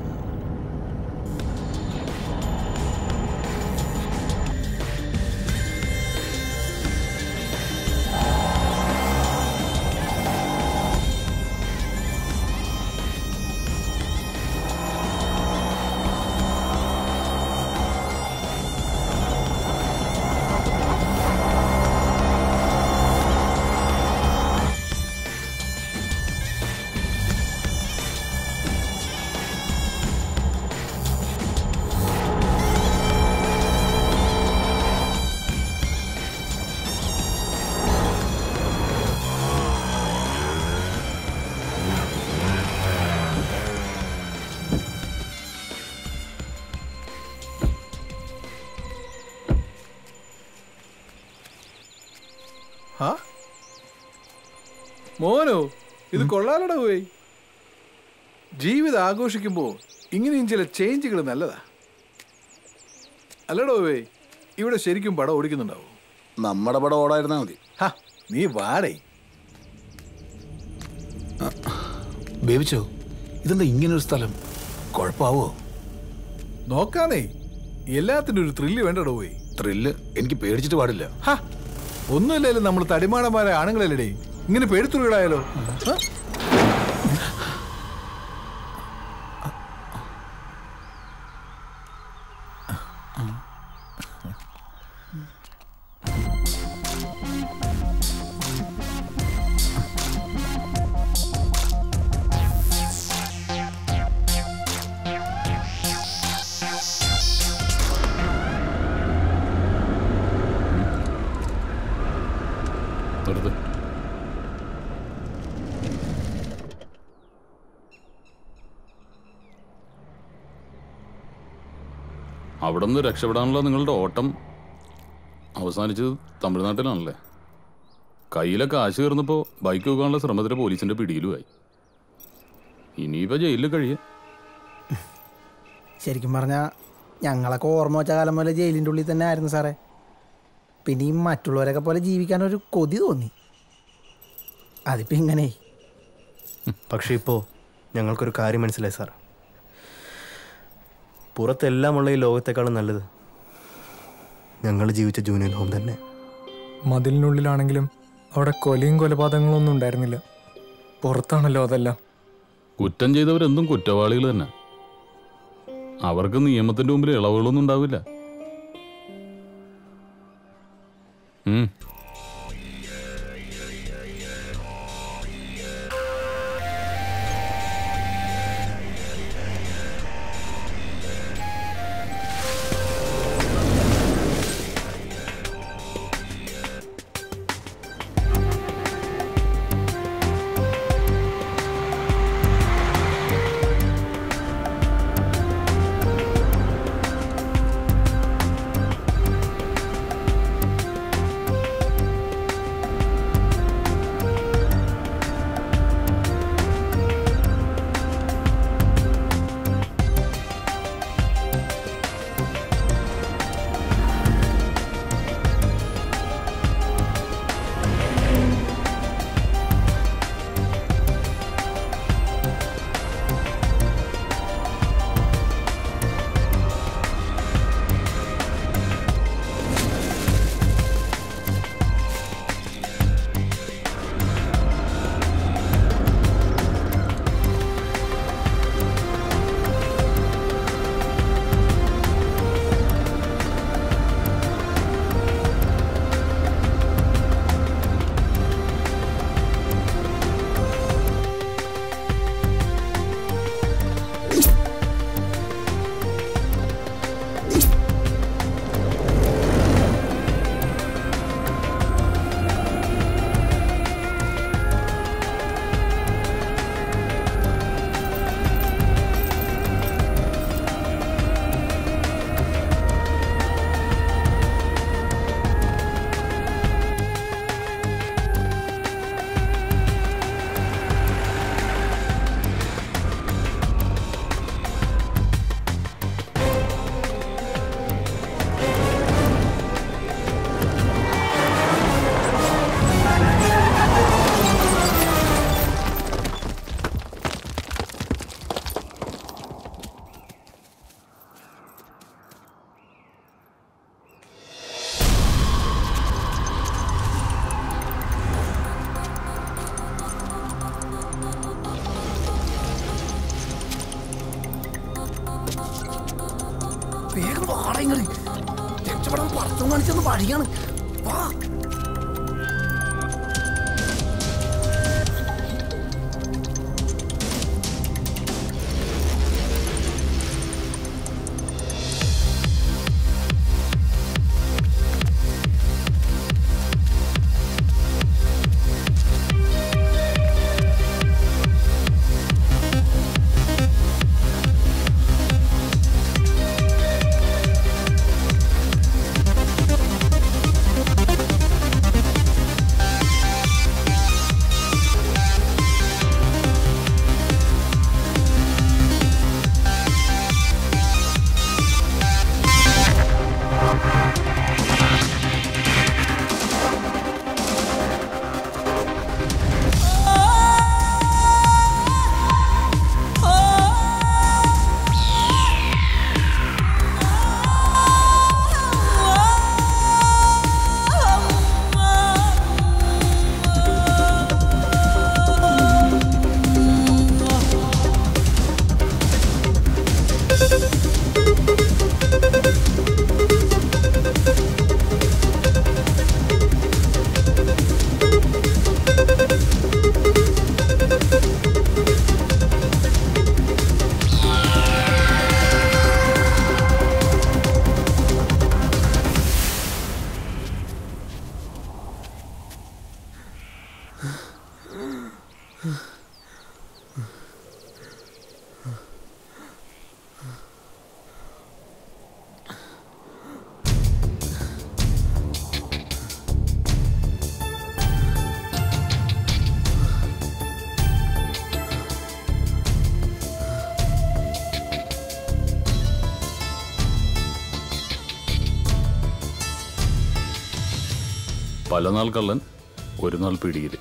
ഹാ മോനോ ഇത് കൊള്ളാലടാ പോയി ജീവിതം ആഘോഷിക്കുമ്പോൾ ഇങ്ങനെയും ചില ചേഞ്ചുകൾ നല്ലതാ അല്ലടോ പോയി ഇവിടെ ശരിക്കും പടം ഓടിക്കുന്നുണ്ടാവും നമ്മുടെ പടം ഓടായിരുന്നാ മതി ഹാ നീ വാടേ ബേബിച്ചോ ഇതെന്താ ഇങ്ങനൊരു സ്ഥലം കുഴപ്പമാവോ നോക്കാനേ എല്ലാത്തിനും ഒരു ത്രില്ല് വേണ്ടടോ പോയി ത്രില്ല് എനിക്ക് പേടിച്ചിട്ട് പാടില്ല ഹാ ഒന്നുമില്ലാലും നമ്മൾ തടിമാടന്മാരെ ആണുങ്ങളല്ലേ ഇങ്ങനെ പേടിത്തുരുകളായാലോ ആ? നിർത്ത് അവിടെ നിന്ന് രക്ഷപ്പെടാനുള്ള നിങ്ങളുടെ ഓട്ടം അവസാനിച്ചത് തമിഴ്നാട്ടിലാണല്ലേ കയ്യിലെ കാശ് കയറുന്നപ്പോൾ ബൈക്ക് വെക്കാനുള്ള ശ്രമത്തിൽ പോലീസിന്റെ പിടിയിലുമായി ഇനിയിപ്പോൾ ജയിലിൽ കഴിയാം ശരിക്കും പറഞ്ഞാൽ ഞങ്ങളൊക്കെ ഓർമ്മ വെച്ച കാലം പോലെ ജയിലിൻ്റെ ഉള്ളിൽ തന്നെ ആയിരുന്നു സാറേ പിന്നെ ഈ മറ്റുള്ളവരൊക്കെ പോലെ ജീവിക്കാനൊരു കൊതി തോന്നി അതിപ്പോൾ ഇങ്ങനെ പക്ഷേ ഇപ്പോൾ ഞങ്ങൾക്കൊരു കാര്യം മനസ്സിലായി സാർ പുറത്തെല്ലാമുള്ള ഈ ലോകത്തെക്കാളും നല്ലത് ഞങ്ങൾ ജീവിച്ച ജൂനിയർ ഹോം തന്നെ മതിലിനുള്ളിലാണെങ്കിലും അവിടെ കൊലയും കൊലപാതകങ്ങളും ഒന്നും ഉണ്ടായിരുന്നില്ല പുറത്താണല്ലോ അതെല്ലാം കുറ്റം ചെയ്തവരെന്തും കുറ്റവാളികൾ തന്നെ അവർക്ക് നിയമത്തിന്റെ മുമ്പിൽ ഇളവുകളൊന്നും ഉണ്ടാവില്ല ഉം. മൊത്തം കാണിച്ചൊന്ന് പഠിക്കാണ് വാ പല നാൾ കള്ളൻ ഒരു നാൾ പിടിയിൽ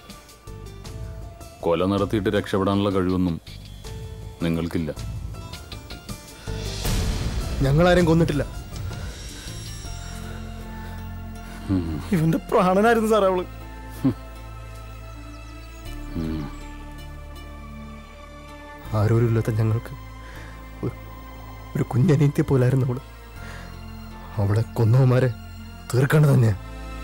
കൊല നടത്തിയിട്ട് രക്ഷപ്പെടാനുള്ള കഴിവൊന്നും നിങ്ങൾക്കില്ല ഞങ്ങളാരും കൊന്നിട്ടില്ല ഉം. ഇവന്റെ പ്രാണനായിരുന്നു സാറേ അവള് ഉം. ആരോരും ഇല്ലാത്ത ഞങ്ങൾക്ക് ഒരു- ഒരു കുഞ്ഞനീത്തിയെ പോലായിരുന്നു അവള് അവളെ കൊന്നവന്മാരെ തീർക്കേണ്ടത് തന്നെയാ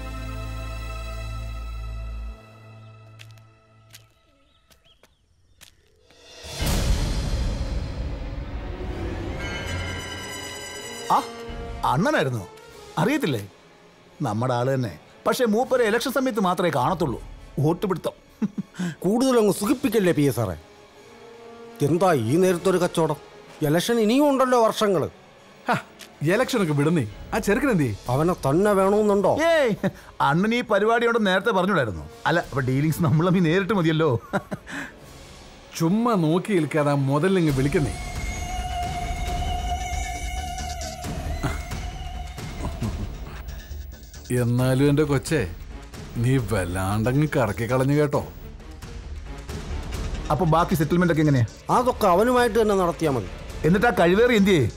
ആ അണ്ണനായിരുന്നു അറിയത്തില്ലേ നമ്മുടെ ആള് തന്നെ പക്ഷേ മൂപ്പരെ ഇലക്ഷൻ സമയത്ത് മാത്രമേ കാണത്തുള്ളൂ വോട്ട് പിടുത്തം കൂടുതലങ്ങ് സുഖിപ്പിക്കല്ലേ പി എസ് സാറേ എന്താ ഈ നേരത്തൊരു കച്ചവടം ഇലക്ഷൻ ഇനിയും ഉണ്ടല്ലോ വർഷങ്ങൾ ഇലക്ഷനൊക്കെ വിടുന്നേ ആ ചെറുക്കൻ എന്തേ അവനെ തന്നെ വേണമെന്നുണ്ടോ ഏയ് അണ്ണൻ ഈ പരിപാടിയോട് നേരത്തെ പറഞ്ഞുകൂടായിരുന്നു അല്ല അപ്പൊ ഡീലിങ്സ് നമ്മൾ തമ്മിൽ നേരിട്ട് മതിയല്ലോ ചുമ്മാ നോക്കി നിൽക്കാതെ ആ മുതലിങ്ങ് വിളിക്കുന്നേ എന്നാലും എൻ്റെ കൊച്ചേ നീ വല്ലാണ്ടങ്ങ് കറക്കി കളഞ്ഞു കേട്ടോ അപ്പൊ ബാക്കി സെറ്റിൽമെന്റ് ഒക്കെ എങ്ങനെയാ അതൊക്കെ അവനുമായിട്ട് തന്നെ നടത്തിയാൽ മതി എന്നിട്ട് ആ കഴിവേറി എന്ത് ചെയ്യേ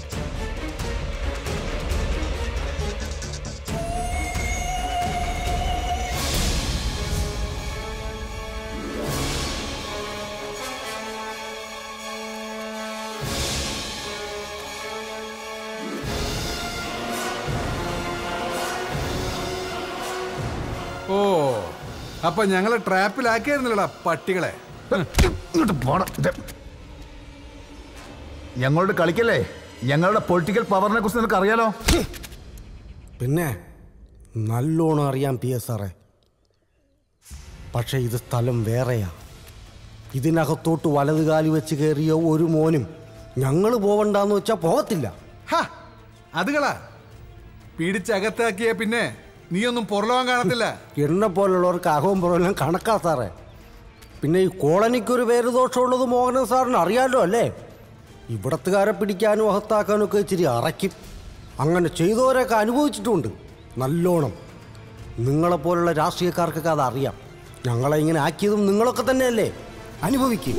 ഓ അപ്പൊ ഞങ്ങളെ ട്രാപ്പിലാക്കിയായിരുന്നില്ലടാ പട്ടികളെ ഇങ്ങോട്ട് പോണം ദേ. ഞങ്ങളോട് കളിക്കല്ലേ ഞങ്ങളുടെ പൊളിറ്റിക്കൽ പവറിനെ കുറിച്ച് നിനക്ക് അറിയാലോ പിന്നെ നല്ലോണം അറിയാം പി എസ് സാറേ പക്ഷെ ഇത് സ്ഥലം വേറെയാ ഇതിനകത്തോട്ട് വലതുകാലി വെച്ച് കയറിയ ഒരു മോനും ഞങ്ങൾ പോവണ്ടെന്ന് വെച്ചാൽ പോകത്തില്ല അതുകളാ പിടിച്ചകത്താക്കിയ പിന്നെ നീയൊന്നും പുറലോകം കാണത്തില്ല എന്നെ പോലുള്ളവർക്ക് അകവും പുറമെല്ലാം കണക്കാ സാറേ പിന്നെ ഈ കോളനിക്കൊരു പേര് ദോഷമുള്ളത് മോഹനൻ സാറിന് അറിയാലോ അല്ലേ ഇവിടത്തുകാരെ പിടിക്കാനും അകത്താക്കാനും ഒക്കെ ഇച്ചിരി അറയ്ക്കും അങ്ങനെ ചെയ്തവരൊക്കെ അനുഭവിച്ചിട്ടുണ്ട് നല്ലോണം നിങ്ങളെപ്പോലുള്ള രാഷ്ട്രീയക്കാർക്കൊക്കെ അത് അറിയാം ഞങ്ങളെ ഇങ്ങനെ ആക്കിയതും നിങ്ങളൊക്കെ തന്നെയല്ലേ അനുഭവിക്കും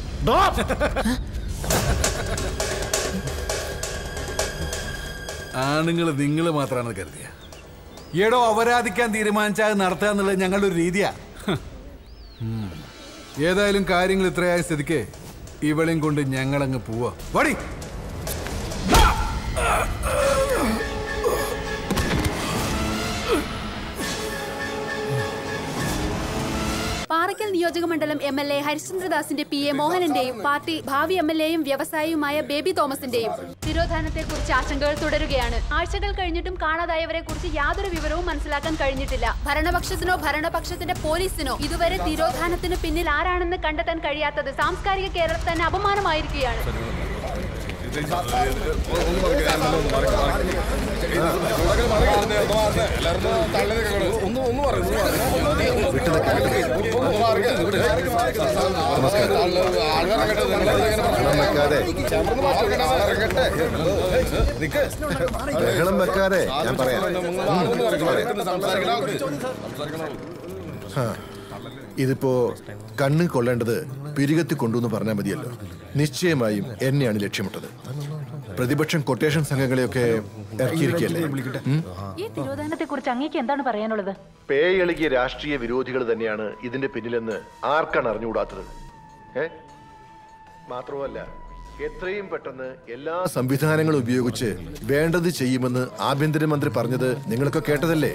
ആണുങ്ങൾ നിങ്ങൾ മാത്രമാണ് കരുതിയ എടോ അപരാധിക്കാൻ തീരുമാനിച്ചാൽ അത് നടത്തുക എന്നുള്ളത് ഞങ്ങളുടെ ഒരു രീതിയാ ഹ്. ഉം. ഏതായാലും കാര്യങ്ങൾ ഇത്രയായ സ്ഥിതിക്ക് ഇവളെയും കൊണ്ട് ഞങ്ങളങ്ങ് പോവാ വടി അഴീക്കൽ നിയോജക മണ്ഡലം എം എൽ എ ഹരിശ്ചന്ദ്രദാസിന്റെ പി എ മോഹനന്റെയും പാർട്ടി ഭാവി എം എൽ എയും വ്യവസായിയുമായ ബേബി തോമസിന്റെയും തിരോധാനത്തെ കുറിച്ച് ആശങ്കകൾ തുടരുകയാണ് ആഴ്ചകൾ കഴിഞ്ഞിട്ടും കാണാതായവരെ കുറിച്ച് യാതൊരു വിവരവും മനസ്സിലാക്കാൻ കഴിഞ്ഞിട്ടില്ല ഭരണപക്ഷത്തിനോ ഭരണപക്ഷത്തിന്റെ പോലീസിനോ ഇതുവരെ തിരോധാനത്തിന് പിന്നിൽ ആരാണെന്ന് കണ്ടെത്താൻ കഴിയാത്തത് സാംസ്കാരിക കേരളത്തിൽ തന്നെ അപമാനമായിരിക്കുകയാണ് ബഹളം വെക്കാതെ ഞാൻ പറയാം ഹാ. ഇതിപ്പോ കണ്ണ് കൊള്ളേണ്ടത് പിരികത്തി കൊണ്ടുവന്ന് പറഞ്ഞാൽ മതിയല്ലോ നിശ്ചയമായും എന്നെയാണ് ലക്ഷ്യമിട്ടത് പ്രതിപക്ഷം കൊട്ടേഷൻ സംഘങ്ങളെയൊക്കെ ഇറക്കിയിരിക്കല്ലേ ഉം? ഈ തിരോധാനത്തെ കുറിച്ച് അങ്ങേക്ക് എന്താണ് പറയാനുള്ളത് പേയെളുകിയ രാഷ്ട്രീയ വിരോധികൾ തന്നെയാണ് ഇതിന്റെ പിന്നിലെന്ന് ആർക്കാണ് അറിഞ്ഞുകൂടാത്തത് ഏ മാത്രമല്ല എത്രയും പെട്ടെന്ന് എല്ലാ സംവിധാനങ്ങളും ഉപയോഗിച്ച് വേണ്ടത് ചെയ്യുമെന്ന് ആഭ്യന്തരമന്ത്രി പറഞ്ഞത് നിങ്ങളൊക്കെ കേട്ടതല്ലേ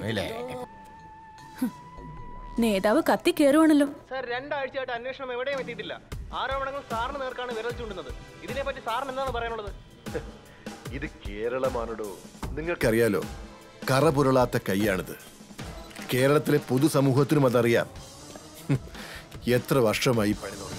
നേതാവ് കത്തി കയറുവാണല്ലോ സാർ രണ്ടാഴ്ചയായിട്ട് അന്വേഷണം എവിടെയും എത്തിയിട്ടില്ല ആരോപണങ്ങൾ സാറിന് നേർക്കാണ് വിരൽ ചൂണ്ടുന്നത് ഇതിനെപ്പറ്റി സാറിന് എന്താണ് പറയാനുള്ളത് ഇത് കേരളമാണോ നിങ്ങൾക്കറിയാലോ കറ പുരളാത്ത കൈയാണിത് കേരളത്തിലെ പൊതുസമൂഹത്തിനും അതറിയാം ഹും, എത്ര വർഷമായി പണി തുടങ്ങി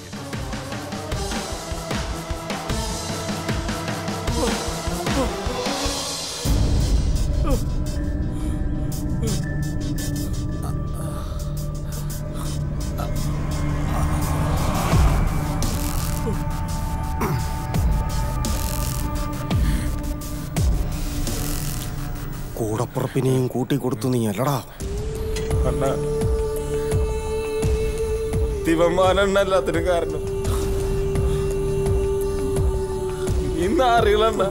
കൂടപ്പുറപ്പിനെയും കൂട്ടിക്കൊടുത്തു നീ അല്ലടാ അണ്ണ ദിവമാനണ്ണ എല്ലാത്തിനും കാരണം ഇന്ന് അറിയില്ലണ്ണ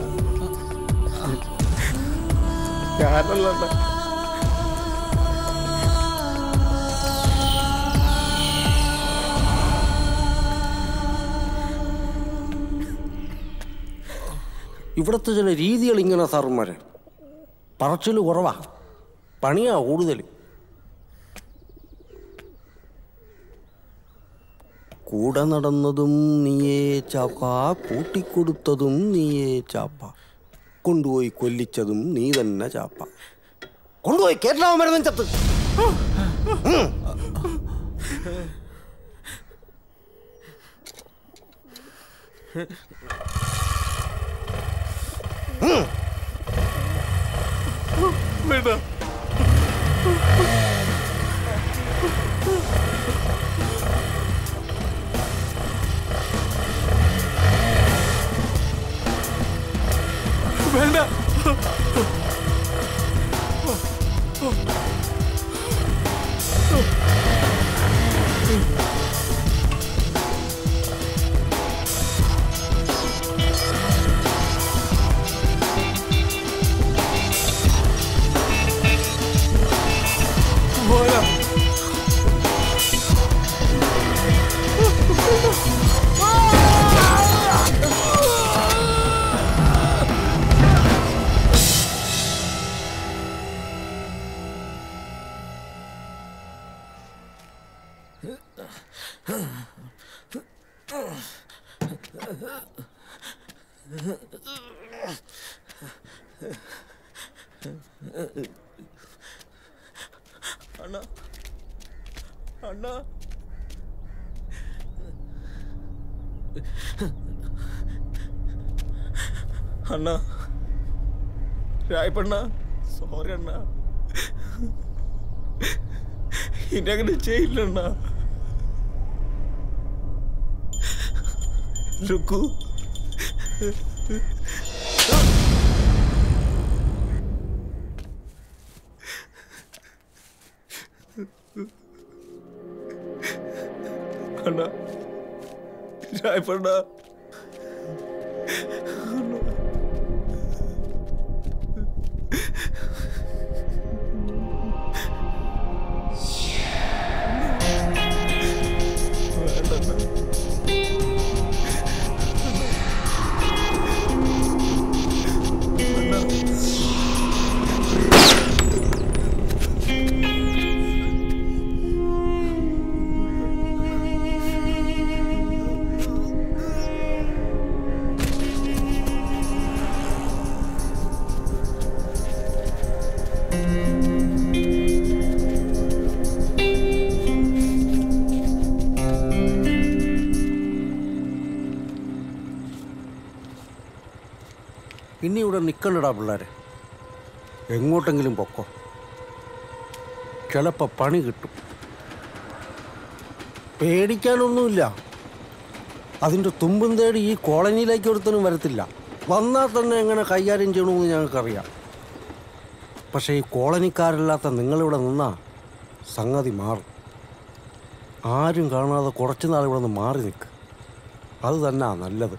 ഞാനല്ലണ്ണ ഇവിടുത്തെ ചില രീതികൾ ഇങ്ങനെ സാറുമാരെ പറച്ചിൽ കുറവാ പണിയാ കൂടുതൽ കൂടെ നടന്നതും നീയേ ചാപ്പ കൂട്ടിക്കൊടുത്തതും നീയേ ചാപ്പ കൊണ്ടുപോയി കൊല്ലിച്ചതും നീ തന്നെ ചാപ്പ കൊണ്ടുപോയി കേരളാവൻ മരുന്നും ചത്ത് ഉം. ഉം. വേണ്ട വേണ്ട പോരാ അണ്ണ അണ്ണ അണ്ണ രായപ്പണ്ണ സോറി അണ്ണ ഇനി അങ്ങനെ ചെയ്യില്ലണ്ണ രുക്കു അണ്ണ രായപ്പണ്ണ ഇവിടെ നിൽക്കണ്ടടാ പിള്ളേരെ എങ്ങോട്ടെങ്കിലും പൊക്കോ ചിലപ്പോൾ പണി കിട്ടും പേടിക്കാനൊന്നുമില്ല അതിൻ്റെ തുമ്പും തേടി ഈ കോളനിയിലേക്ക് ഒരുത്തനും വരത്തില്ല വന്നാൽ തന്നെ എങ്ങനെ കൈകാര്യം ചെയ്യണമെന്ന് ഞങ്ങൾക്കറിയാം പക്ഷേ ഈ കോളനിക്കാരല്ലാത്ത നിങ്ങളിവിടെ നിന്നാ സംഗതി മാറും ആരും കാണാതെ കുറച്ച് നാൾ ഇവിടെ നിന്ന് മാറി നിൽക്ക് അത് തന്നെയാ നല്ലത്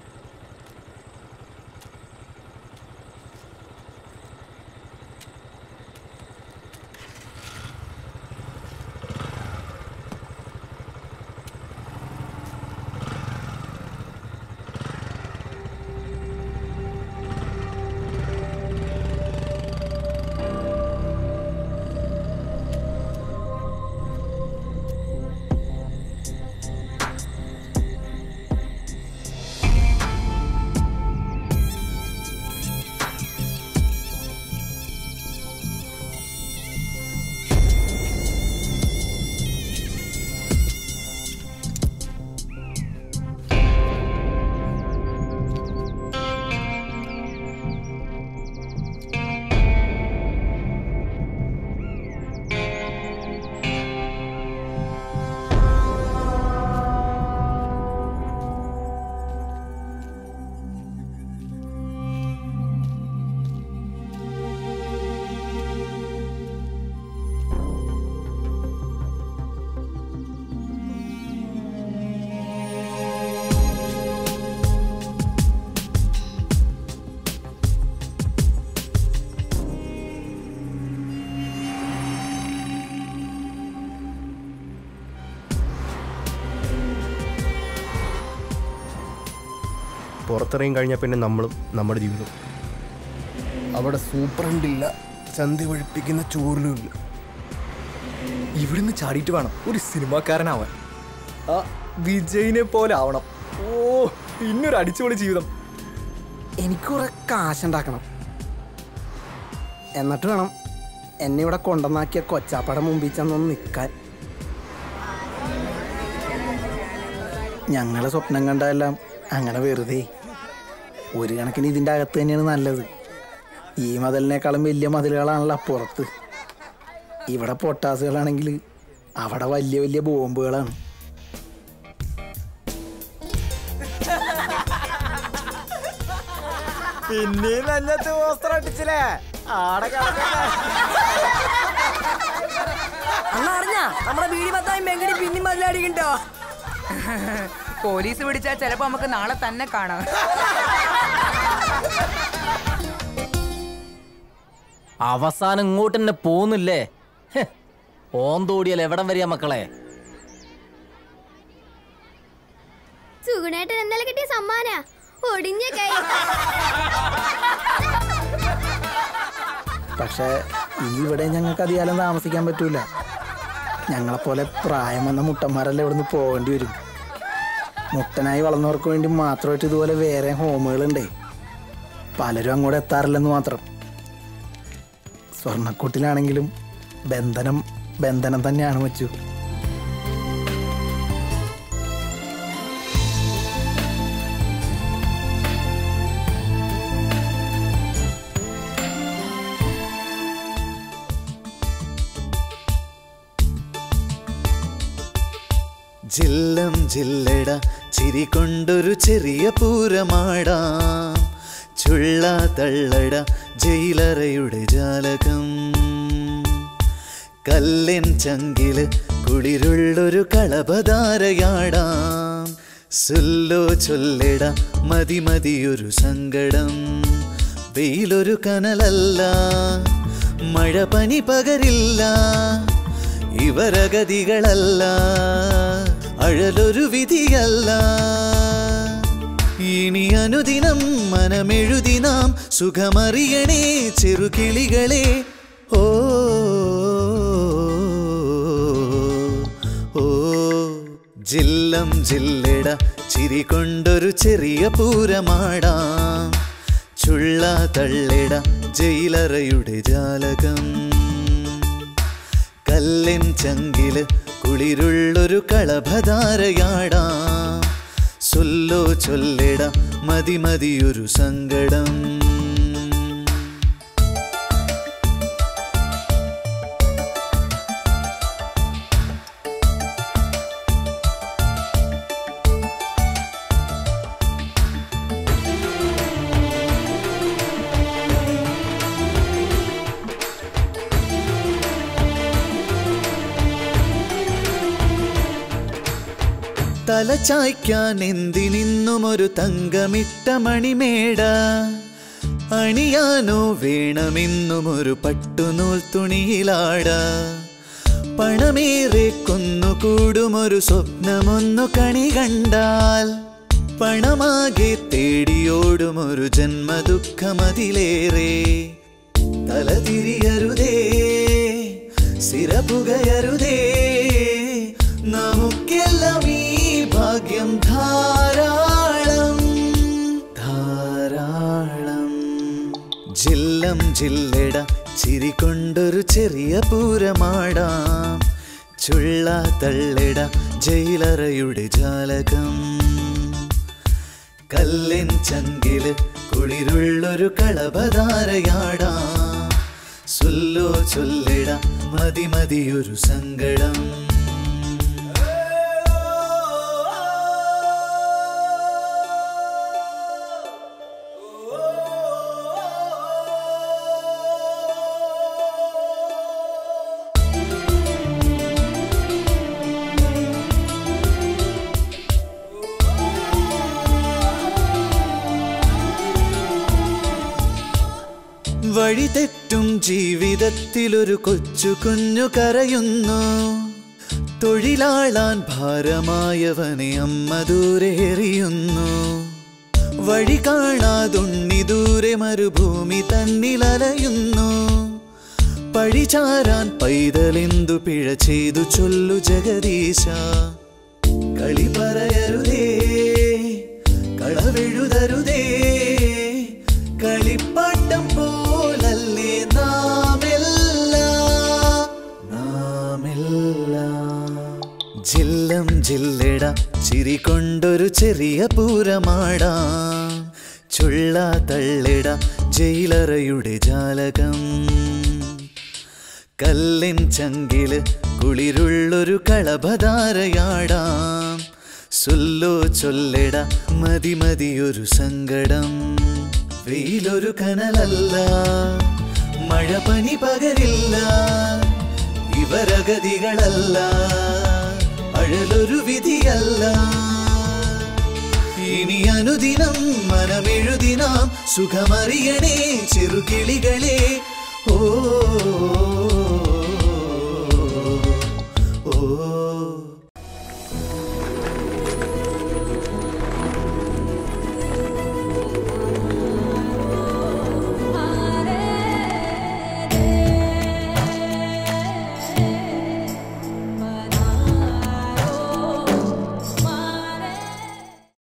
പുറത്തിറങ്ങി കഴിഞ്ഞാൽ പിന്നെ നമ്മളും നമ്മുടെ ജീവിതം അവിടെ സൂപ്രണ്ടില്ല ചന്തി ഒഴിപ്പിക്കുന്ന ചോറിലുമില്ല ഇവിടുന്ന് ചാടിയിട്ട് വേണം ഒരു സിനിമാക്കാരനാവാൻ ആ വിജയിനെ പോലെ ആവണം ഓ പിന്നൊരു അടിച്ചുപൊളി ജീവിതം എനിക്ക് കുറെ കാശുണ്ടാക്കണം എന്നിട്ട് വേണം എന്നെ ഇവിടെ കൊണ്ടുവന്നാക്കിയ കൊച്ചാപ്പട മുമ്പിൽ ചെന്നൊന്ന് നിൽക്കാൻ ഞങ്ങളെ സ്വപ്നം കണ്ടതെല്ലാം അങ്ങനെ വെറുതെ ഒരു കണക്കിന് ഇതിൻ്റെ അകത്ത് തന്നെയാണ് നല്ലത് ഈ മതിലിനേക്കാളും വലിയ മതിലുകളാണല്ലോ അപ്പുറത്ത് ഇവിടെ പൊട്ടാസുകളാണെങ്കിൽ അവിടെ വലിയ വലിയ ബോംബുകളാണ് പിന്നെയും നല്ല വസ്ത്രം അടിച്ചില്ലേ ആടെ അണ്ണ അറിഞ്ഞ നമ്മുടെ വീടി പത്തായും മെങ്കടി പിന്നെയും മതിലടിക്കണ്ടോ പോലീസ് പിടിച്ചാൽ ചിലപ്പോ നമുക്ക് നാളെ തന്നെ കാണാം അവസാനം ഇങ്ങോട്ട് തന്നെ പോന്നില്ലേ ഹ്, ഓന്തോടിയാൽ എവിടം വരിക മക്കളെ സുഗുണേട്ടൻ ഇന്നലെ കിട്ടിയ സമ്മാന ഒടിഞ്ഞ കൈ പക്ഷേ ഈ ഇവിടെ ഞങ്ങൾക്ക് അധികാലം താമസിക്കാൻ പറ്റൂല ഞങ്ങളെപ്പോലെ പ്രായം വന്ന മുട്ടന്മാരെല്ലാം ഇവിടുന്ന് പോകേണ്ടി വരും മുട്ടനായി വളർന്നവർക്ക് വേണ്ടി മാത്രമായിട്ട് ഇതുപോലെ വേറെ ഹോമുകളുണ്ടേ പലരും അങ്ങോട്ട് എത്താറില്ലെന്ന് മാത്രം സ്വർണ്ണക്കൂട്ടിലാണെങ്കിലും ബന്ധനം ബന്ധനം തന്നെയാണ് വെച്ചു ജില്ലം ജില്ലട ചിരി കൊണ്ടൊരു ചെറിയ പൂരമാടാം ചുള്ള തള്ളട ജയിലറയുടെ ജാലകം കല്ലിൻ ചങ്കില് കുളിരുള്ളൊരു കളപധാരയാടാം സുല്ലോ ചൊല്ലിട മതി മതിയൊരു സങ്കടം വെയിലൊരു കനലല്ല മഴ പനി പകരില്ല ഇവരഗതികളല്ല അഴലൊരു വിധിയല്ല ഇനി അനുദിനം മനമെഴുതി നാം സുഖമറിയണേ ചെറുകിളികളെ ഓ ഓ ജില്ലം ജില്ലട ചിരി കൊണ്ടൊരു ചെറിയ പൂരമാടാം ചുള്ള തള്ളിട ജയിലറയുടെ ജാലകം കല്ലിൻ ചങ്കില് കുളിരുള്ളൊരു കളഭധാരയാടാം സൊല്ലോ ചൊല്ലിട മതി മതിയൊരു സങ്കടം തല ചായ്ക്കാൻ എന്തിനിന്നും ഒരു തങ്കമിട്ട മണിമേട അണിയാനോ വേണമെന്നും ഒരു പട്ടുനൂൽ തുണിയിലാട പണമേറെ കൊന്നുകൂടും ഒരു സ്വപ്നമൊന്നു കണി കണ്ടാൽ പണമാകെ തേടിയോടും ഒരു ജന്മദുഃഖമതിലേറെ തലതിരിയരുതേ സിരപുകയരുതേ നമുക്കെല്ലാം ഈ ഭാഗ്യം ധാരാളം ധാരാളം ജില്ലം ജില്ലട ചിരി കൊണ്ടൊരു ചെറിയ പൂരമാടാം ചുള്ള തള്ളിട ജയിലറയുടെ ജാലകം കല്ലിൻ ചങ്കില് കുളിരുള്ളൊരു കളഭധാരയാടാം സുല്ലോ ചൊല്ലിട മതി മതിയൊരു സങ്കടം വഴി തെറ്റും ജീവിതത്തിലൊരു കൊച്ചു കുഞ്ഞു കരയുന്നു തൊഴിലാളാൻ ഭാരമായവനെ അമ്മ ദൂരെ എറിയുന്നു വഴി കാണാതുണ്ണി ദൂരെ മരുഭൂമി തന്നിലലയുന്നു പഴിചാരാൻ പൈതലെന്തു പിഴ ചെയ്തു ചൊല്ലു ജഗദീശ കളി പറയരുതേ കളവെഴുതരുതേ കളിപ്പാട്ടം പോലല്ലേ നാമെല്ലാം നാമെല്ലാം ജില്ലം ജില്ലട ചിരി കൊണ്ടൊരു ചെറിയ പൂരമാടാം ചുള്ള തള്ളിട ജയിലറയുടെ ജാലകം കല്ലിൻ ചങ്കില് കുളിരുള്ളൊരു കളഭധാരയാടാം സുല്ലോ ചൊല്ലിട മതി മതിയൊരു സങ്കടം വെയിലൊരു കനലല്ല മഴ പനി പകരില്ല ഇവരഗതികളല്ല അഴലൊരു വിധിയല്ല ഇനി അനുദിനം മനമെഴുതിനാം സുഖമറിയണേ ചെറുകിളികളെ ഓ ഓ